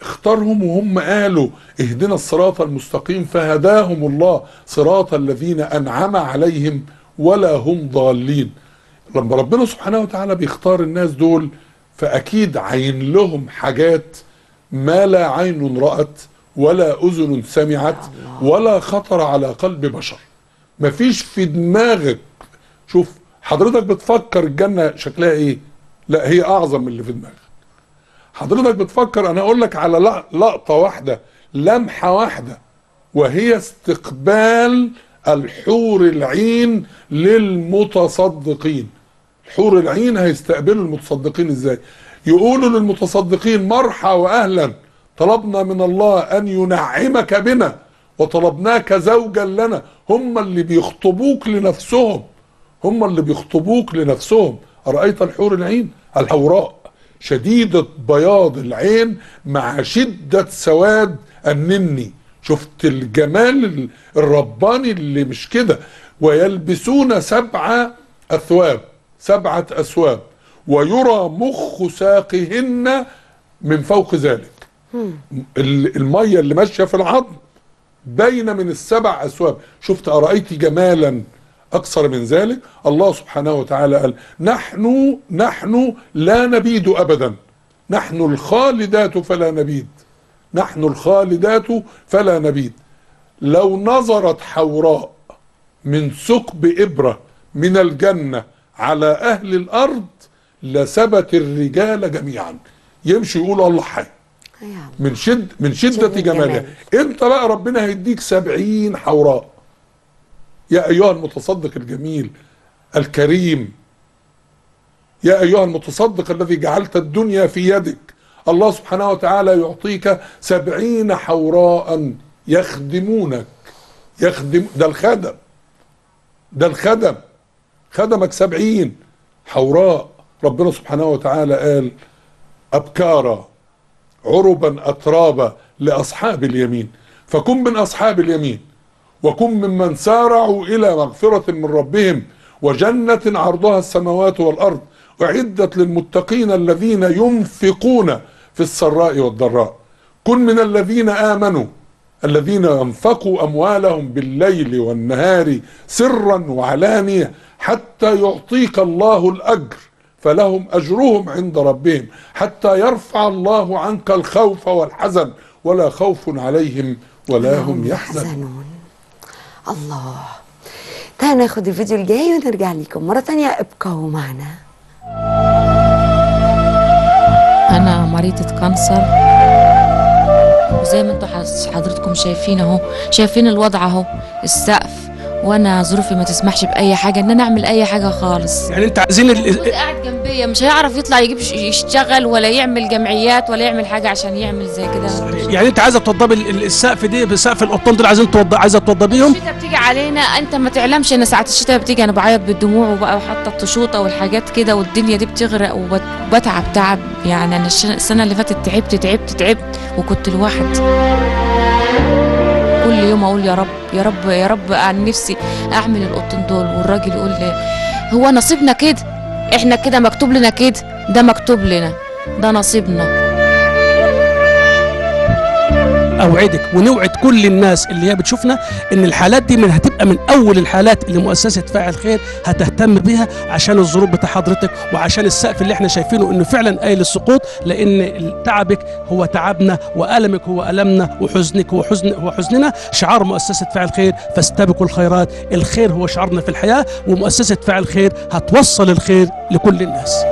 اختارهم وهم قالوا اهدنا الصراط المستقيم فهداهم الله صراط الذين انعم عليهم ولا هم ضالين لما ربنا سبحانه وتعالى بيختار الناس دول فاكيد عين لهم حاجات ما لا عين رأت ولا اذن سمعت ولا خطر على قلب بشر مفيش في دماغك شوف حضرتك بتفكر الجنة شكلها ايه لا هي اعظم من اللي في دماغك حضرتك بتفكر انا اقول لك على لق- لقطة واحدة لمحة واحدة وهي استقبال الحور العين للمتصدقين الحور العين هيستقبلوا المتصدقين ازاي يقولوا للمتصدقين مرحى واهلا طلبنا من الله ان ينعمك بنا وطلبناك زوجا لنا هم اللي بيخطبوك لنفسهم هم اللي بيخطبوك لنفسهم أرأيت الحور العين الحوراء شديدة بياض العين مع شدة سواد النني شفت الجمال ال- الرباني اللي مش كده ويلبسون سبع أثواب سبعة أثواب ويرى مخ ساقهن من فوق ذلك ال- المية اللي ماشية في العظم بين من السبع أثواب شفت أرأيت جمالا أكثر من ذلك الله سبحانه وتعالى قال نحن نحن لا نبيد أبدا نحن الخالدات فلا نبيد نحن الخالدات فلا نبيد لو نظرت حوراء من ثقب إبرة من الجنة على أهل الأرض لثبت الرجال جميعا يمشي يقولوا الله حي من شد من شدة
شدة
جمالها انت بقى ربنا هيديك سبعين حوراء يا ايها المتصدق الجميل الكريم يا ايها المتصدق الذي جعلت الدنيا في يدك الله سبحانه وتعالى يعطيك سبعين حوراء يخدمونك يخدم ده الخدم ده الخدم خدمك سبعين حوراء ربنا سبحانه وتعالى قال أبكارا عربا أترابا لأصحاب اليمين فكن من أصحاب اليمين وكن ممن سارعوا إلى مغفرة من ربهم وجنة عرضها السماوات والأرض أعدت للمتقين الذين ينفقون في السراء والضراء كن من الذين آمنوا الذين ينفقوا أموالهم بالليل والنهار سرا وعلانية حتى يعطيك الله الأجر فلهم أجرهم عند ربهم حتى يرفع الله عنك الخوف والحزن ولا خوف عليهم ولا هم يحزنون
الله تعالوا ناخد الفيديو الجاي ونرجع لكم مرة تانية ابقوا معنا
انا مريضة كانسر وزي ما انتم حس- حضرتكم شايفين اهو شايفين الوضع اهو السقف وانا ظروفي ما تسمحش باي حاجه ان انا اعمل اي حاجه خالص
يعني انت عايزين ال-
جوزي قاعد جنبيا مش هيعرف يطلع يجيب ش- يشتغل ولا يعمل جمعيات ولا يعمل حاجه عشان يعمل زي كده
يعني انت عايزه توضبي ال- ال- السقف دي بسقف القطن دول عايزين توضب عايزه توضبيهم
الشتاء بتيجي علينا انت ما تعلمش ان ساعات الشتاء بتيجي انا بعيط بالدموع وبقى حاطه التشوطه والحاجات كده والدنيا دي بتغرق وبت- وبتعب تعب يعني انا الش- السنه اللي فاتت تعبت تعبت تعبت وكنت لوحدي كل يوم اقول يا رب يا رب يا رب عن نفسي اعمل القطن دول والراجل يقول لي هو نصيبنا كده احنا كده مكتوب لنا كده ده مكتوب لنا ده نصيبنا
اوعدك ونوعد كل الناس اللي هي بتشوفنا ان الحالات دي من هتبقى من اول الحالات اللي مؤسسه فاعل خير هتهتم بيها عشان الظروف بتاع حضرتك وعشان السقف اللي احنا شايفينه انه فعلا قايل السقوط لان تعبك هو تعبنا والمك هو المنا وحزنك هو حزن هو حزننا شعار مؤسسه فاعل خير فاستبقوا الخيرات الخير هو شعارنا في الحياه ومؤسسه فاعل خير هتوصل الخير لكل الناس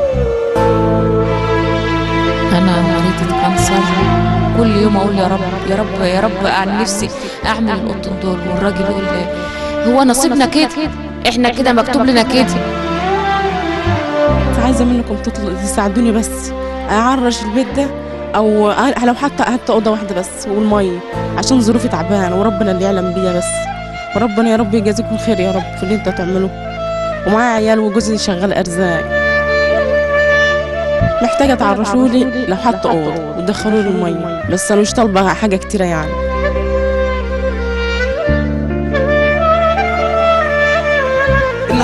انا مريضة كانسر كل يوم اقول يا رب يا رب يا رب عن نفسي اعمل القطن دول والراجل يقول لي هو نصيبنا كده احنا كده مكتوب لنا كده
عايزه منكم تطل... تساعدوني بس اعرش البيت ده او أ- لو حتى حتى اوضه واحده بس والميه عشان ظروفي تعبان وربنا اللي يعلم بيا بس وربنا يا رب يجازيكم خير يا رب في اللي انت تعمله ومعايا عيال وجوزي شغال ارزاق محتاجه تعرشوا لي لو حتى اوضه وتدخلوا لي الميه بس انا مش طالبه حاجه كتيره يعني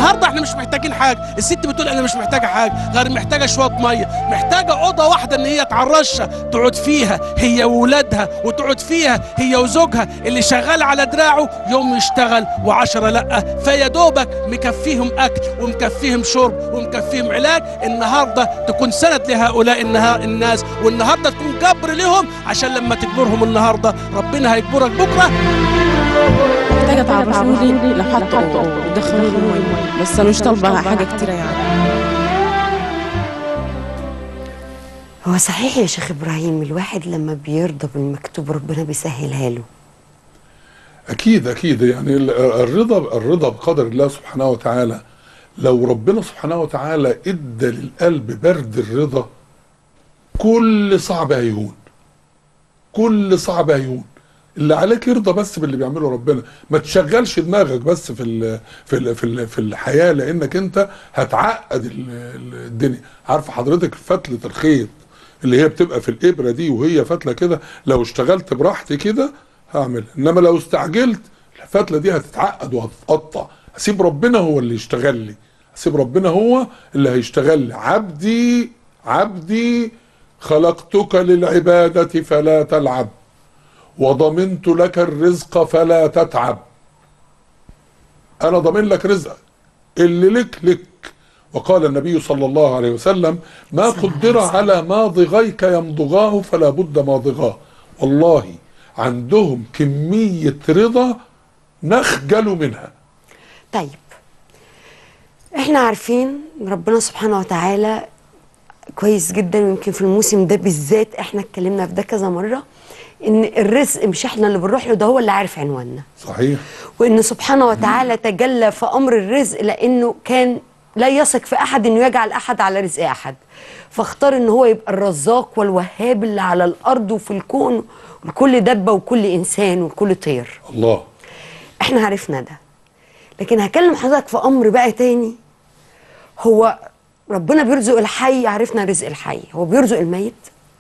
النهارده احنا مش محتاجين حاجه الست بتقول انا مش محتاجه حاجه غير محتاجه شويه ميه محتاجه اوضه واحده ان هي تعرشها تقعد فيها هي وولادها وتقعد فيها هي وزوجها اللي شغال على دراعه يوم يشتغل وعشرة لا فيا دوبك مكفيهم اكل ومكفيهم شرب ومكفيهم علاج النهارده تكون سند لهؤلاء النها- الناس والنهارده تكون جبر لهم عشان لما تجبرهم النهارده ربنا هيجبرك بكره
محتاجه تعرفوني لو حتى اوضه ودخلوا لي ميه بس انا مش طالبه حاجه كتيره يعني
هو صحيح يا شيخ ابراهيم الواحد لما بيرضى بالمكتوب ربنا بيسهلها له
اكيد اكيد يعني ال- الرضا الرضا بقدر الله سبحانه وتعالى لو ربنا سبحانه وتعالى ادى للقلب برد الرضا كل صعب هيهون كل صعب هيهون اللي عليك يرضى بس باللي بيعمله ربنا ما تشغلش دماغك بس في ال في ال في, ال في الحياه لانك انت هتعقد ال- ال- الدنيا عارف حضرتك فتله الخيط اللي هي بتبقى في الابره دي وهي فتله كده لو اشتغلت براحتي كده هعمل انما لو استعجلت الفتله دي هتتعقد وهتتقطع اسيب ربنا هو اللي يشتغل لي اسيب ربنا هو اللي هيشتغل لي عبدي عبدي خلقتك للعباده فلا تلعب وضمنت لك الرزق فلا تتعب انا ضامن لك رزقك اللي لك لك وقال النبي صلى الله عليه وسلم ما قدر على ماضغيك يمضغاه فلا بد ماضغاه والله عندهم كمية رضا نخجل منها
طيب احنا عارفين ربنا سبحانه وتعالى كويس جدا ويمكن في الموسم ده بالذات احنا اتكلمنا في ده كذا مره ان الرزق مش احنا اللي بنروح له ده هو اللي عارف عنواننا
صحيح
وان سبحانه وتعالى تجلى في امر الرزق لانه كان لا يثق في احد انه يجعل احد على رزق احد فاختار ان هو يبقى الرزاق والوهاب اللي على الارض وفي الكون لكل دبه وكل انسان وكل طير
الله
احنا عرفنا ده لكن هكلم حضرتك في امر بقى تاني هو ربنا بيرزق الحي عرفنا رزق الحي هو بيرزق الميت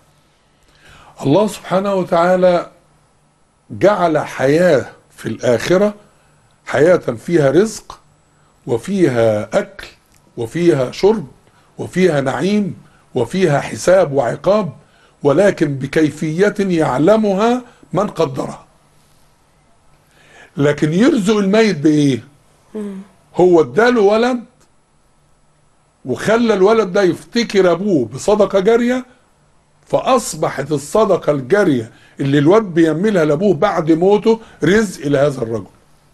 الله سبحانه وتعالى جعل حياة في الآخرة حياة فيها رزق وفيها أكل وفيها شرب وفيها نعيم وفيها حساب وعقاب ولكن بكيفية يعلمها من قدرها لكن يرزق الميت بإيه هو اداله ولد وخلى الولد ده يفتكر أبوه بصدقة جارية فاصبحت الصدقه الجاريه اللي الواد بيعملها لابوه بعد موته رزق لهذا الرجل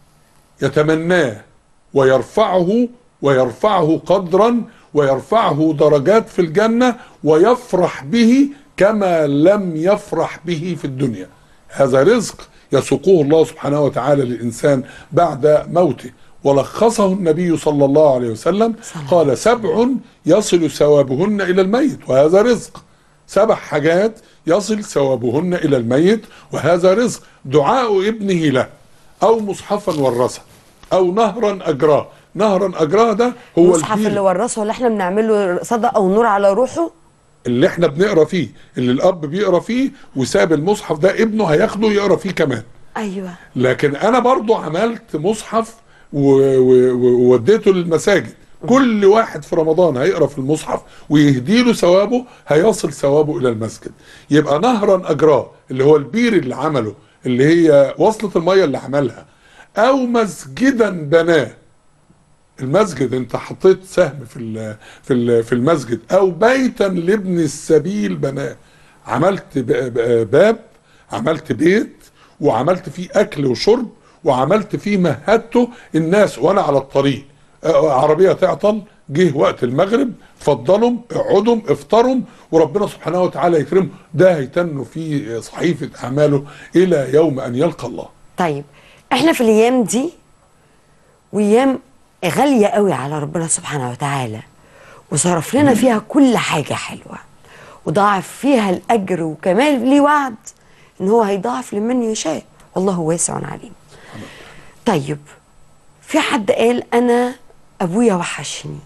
يتمناه ويرفعه ويرفعه قدرا ويرفعه درجات في الجنه ويفرح به كما لم يفرح به في الدنيا هذا رزق يسوقه الله سبحانه وتعالى للانسان بعد موته ولخصه النبي صلى الله عليه وسلم قال سبع يصل ثوابهن الى الميت وهذا رزق سبع حاجات يصل ثوابهن الى الميت وهذا رزق دعاء ابنه له او مصحفا ورثه او نهرا اجراه نهرا اجراه ده هو
المصحف
البير
اللي ورثه اللي احنا بنعمله صدقه او نور على روحه
اللي احنا بنقرا فيه اللي الاب بيقرا فيه وساب المصحف ده ابنه هياخده يقرا فيه كمان
ايوه
لكن انا برضو عملت مصحف و- و- و- ووديته للمساجد كل واحد في رمضان هيقرا في المصحف ويهدي له ثوابه هيصل ثوابه الى المسجد يبقى نهرا اجراه اللي هو البير اللي عمله اللي هي وصلة المية اللي عملها او مسجدا بناه المسجد انت حطيت سهم في ال- في ال- في المسجد او بيتا لابن السبيل بناه عملت ب- ب- باب عملت بيت وعملت فيه اكل وشرب وعملت فيه مهدته الناس وانا على الطريق آه، عربيه تعطل جه وقت المغرب فضلهم اقعدهم افطرهم وربنا سبحانه وتعالى يكرمه ده هيتنوا في صحيفه اعماله الى يوم ان يلقى الله
طيب احنا في الايام دي وايام غاليه قوي على ربنا سبحانه وتعالى وصرف لنا فيها كل حاجه حلوه وضاعف فيها الاجر وكمان ليه وعد ان هو هيضاعف لمن يشاء والله واسع عليم طيب في حد قال انا ابويا وحشني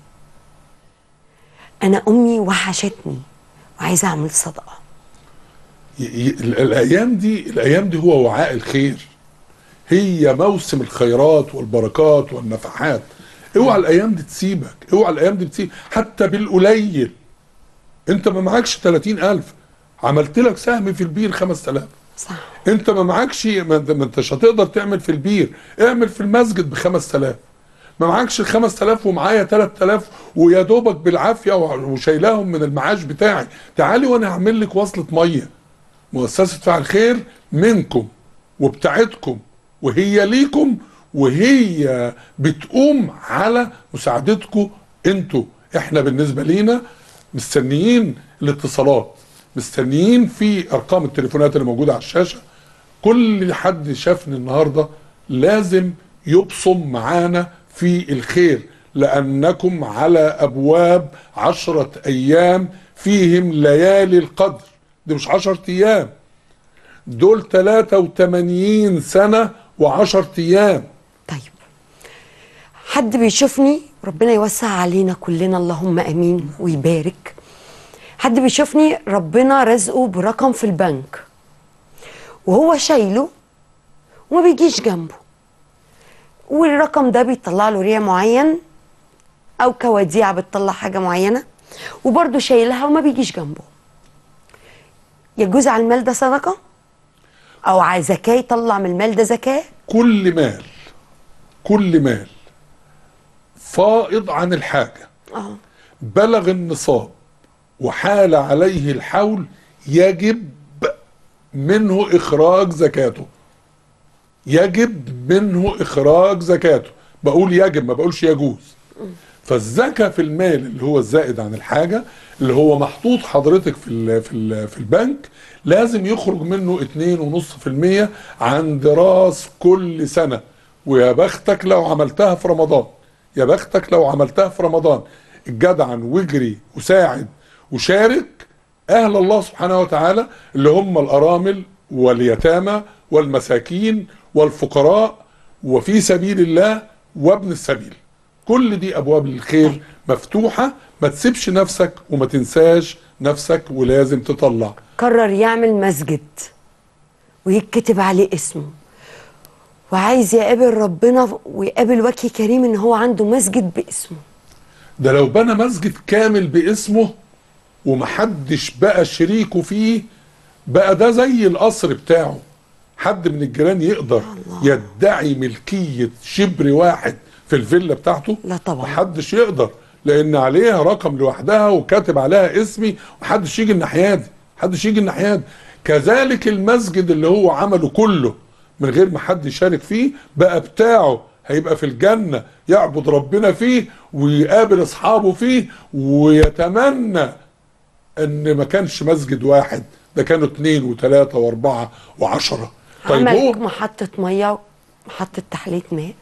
انا امي وحشتني وعايزه اعمل صدقه
ي- ي- ال- الايام دي الايام دي هو وعاء الخير هي موسم الخيرات والبركات والنفحات اوعى الايام دي تسيبك اوعى الايام دي تسيبك حتى بالقليل انت ما معكش 30000 عملت لك سهم في البير 5000
صح
انت ما معكش ما انت ما انتش هتقدر تعمل في البير اعمل في المسجد ب 5000 ما معكش ال 5000 ومعايا 3000 ويا دوبك بالعافيه وشايلاهم من المعاش بتاعي تعالي وانا هعمل لك وصله ميه مؤسسه فعل خير منكم وبتاعتكم وهي ليكم وهي بتقوم على مساعدتكم انتوا احنا بالنسبه لينا مستنيين الاتصالات مستنيين في ارقام التليفونات اللي موجوده على الشاشه كل حد شافني النهارده لازم يبصم معانا في الخير لانكم على ابواب عشره ايام فيهم ليالي القدر دي مش عشرة ايام دول 83 سنه وعشرة ايام
حد بيشوفني ربنا يوسع علينا كلنا اللهم امين ويبارك حد بيشوفني ربنا رزقه برقم في البنك وهو شايله وما بيجيش جنبه والرقم ده بيطلع له ريع معين او كوديعه بتطلع حاجه معينه وبرضه شايلها وما بيجيش جنبه يجوز على المال ده صدقه او على زكاه يطلع من المال ده زكاه
كل مال كل مال فائض عن الحاجه
اه
بلغ النصاب وحال عليه الحول يجب منه اخراج زكاته يجب منه اخراج زكاته بقول يجب ما بقولش يجوز فالزكاه في المال اللي هو الزائد عن الحاجه اللي هو محطوط حضرتك في ال في ال في البنك لازم يخرج منه 2.5% عند راس كل سنه ويا بختك لو عملتها في رمضان يا بختك لو عملتها في رمضان الجدعن واجري وساعد وشارك اهل الله سبحانه وتعالى اللي هم الارامل واليتامى والمساكين والفقراء وفي سبيل الله وابن السبيل كل دي ابواب الخير مفتوحه ما تسيبش نفسك وما تنساش نفسك ولازم تطلع
قرر يعمل مسجد ويتكتب عليه اسمه وعايز يقابل ربنا ويقابل وجه كريم ان هو عنده مسجد باسمه
ده لو بنى مسجد كامل باسمه ومحدش بقى شريكه فيه بقى ده زي القصر بتاعه حد من الجيران يقدر يدعي ملكية شبر واحد في الفيلا بتاعته
لا طبعا
محدش يقدر لان عليها رقم لوحدها وكاتب عليها اسمي ومحدش يجي الناحيه دي محدش يجي الناحيه دي كذلك المسجد اللي هو عمله كله من غير ما حد يشارك فيه بقى بتاعه هيبقى في الجنه يعبد ربنا فيه ويقابل اصحابه فيه ويتمنى ان ما كانش مسجد واحد ده كانوا اتنين وتلاته واربعه وعشره طيب
عمل
هو
محطة مية محطة تحلية ماء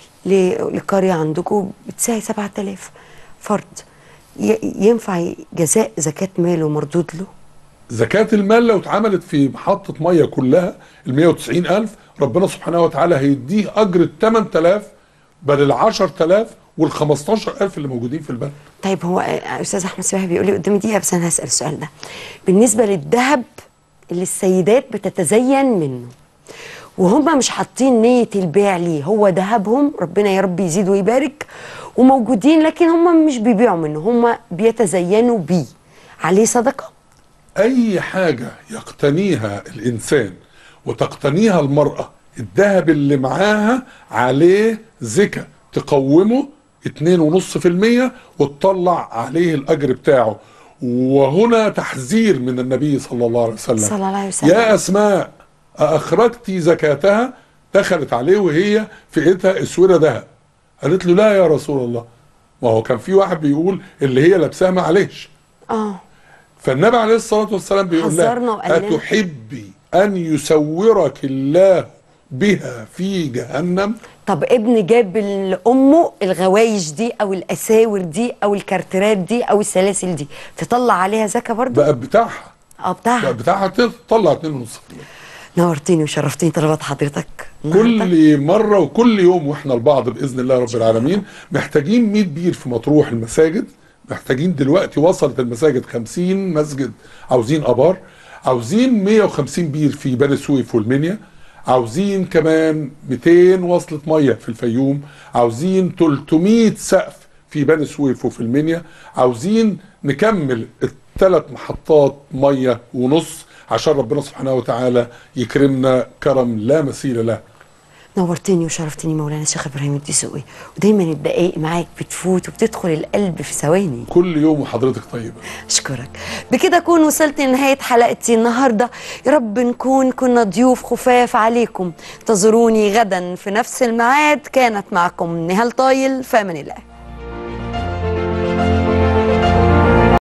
ل- لقرية عندكم بتساوي 7000 فرد ي- ينفع جزاء زكاة ماله مردود له؟
زكاة المال لو اتعملت في محطة مية كلها ال 190 ألف ربنا سبحانه وتعالى هيديه أجر ال 8000 بل ال 10000 وال 15000 اللي موجودين في البلد
طيب هو آه، استاذ احمد سواحي بيقول لي قدامي دقيقه بس انا هسال السؤال ده بالنسبه للذهب اللي السيدات بتتزين منه وهم مش حاطين نيه البيع ليه هو ذهبهم ربنا يا رب يزيد ويبارك وموجودين لكن هم مش بيبيعوا منه هم بيتزينوا بيه عليه صدقه
أي حاجة يقتنيها الإنسان وتقتنيها المرأة الذهب اللي معاها عليه زكاة تقومه 2.5% وتطلع عليه الأجر بتاعه وهنا تحذير من النبي صلى الله عليه وسلم
صلى الله عليه وسلم
يا أسماء أخرجت زكاتها دخلت عليه وهي في ايدها اسوره ذهب قالت له لا يا رسول الله ما هو كان في واحد بيقول اللي هي لابساها معلش
اه
فالنبي عليه الصلاه والسلام بيقول
حذرنا
لها
وقال لنا.
أتحبي أن يسورك الله بها في جهنم
طب ابن جاب لامه الغوايش دي او الاساور دي او الكارترات دي او السلاسل دي تطلع عليها زكاه برضو
بقى بتاعها
اه بتاعها
بقى بتاعها تطلع 2.5
نورتيني وشرفتيني طلبات حضرتك
كل مرة وكل يوم واحنا لبعض بإذن الله رب العالمين محتاجين 100 بير في مطروح المساجد محتاجين دلوقتي وصلت المساجد 50 مسجد عاوزين ابار عاوزين 150 بير في بني سويف والمنيا عاوزين كمان 200 وصلة مية في الفيوم عاوزين 300 سقف في بني سويف وفي المنيا عاوزين نكمل الثلاث محطات مية ونص عشان ربنا سبحانه وتعالى يكرمنا كرم لا مثيل له
نورتني وشرفتني مولانا الشيخ ابراهيم الدسوقي ودايما الدقايق معاك بتفوت وبتدخل القلب في ثواني
كل يوم وحضرتك طيبة
اشكرك بكده اكون وصلت لنهايه حلقتي النهارده يا رب نكون كنا ضيوف خفاف عليكم انتظروني غدا في نفس الميعاد كانت معكم نهال طايل في امان الله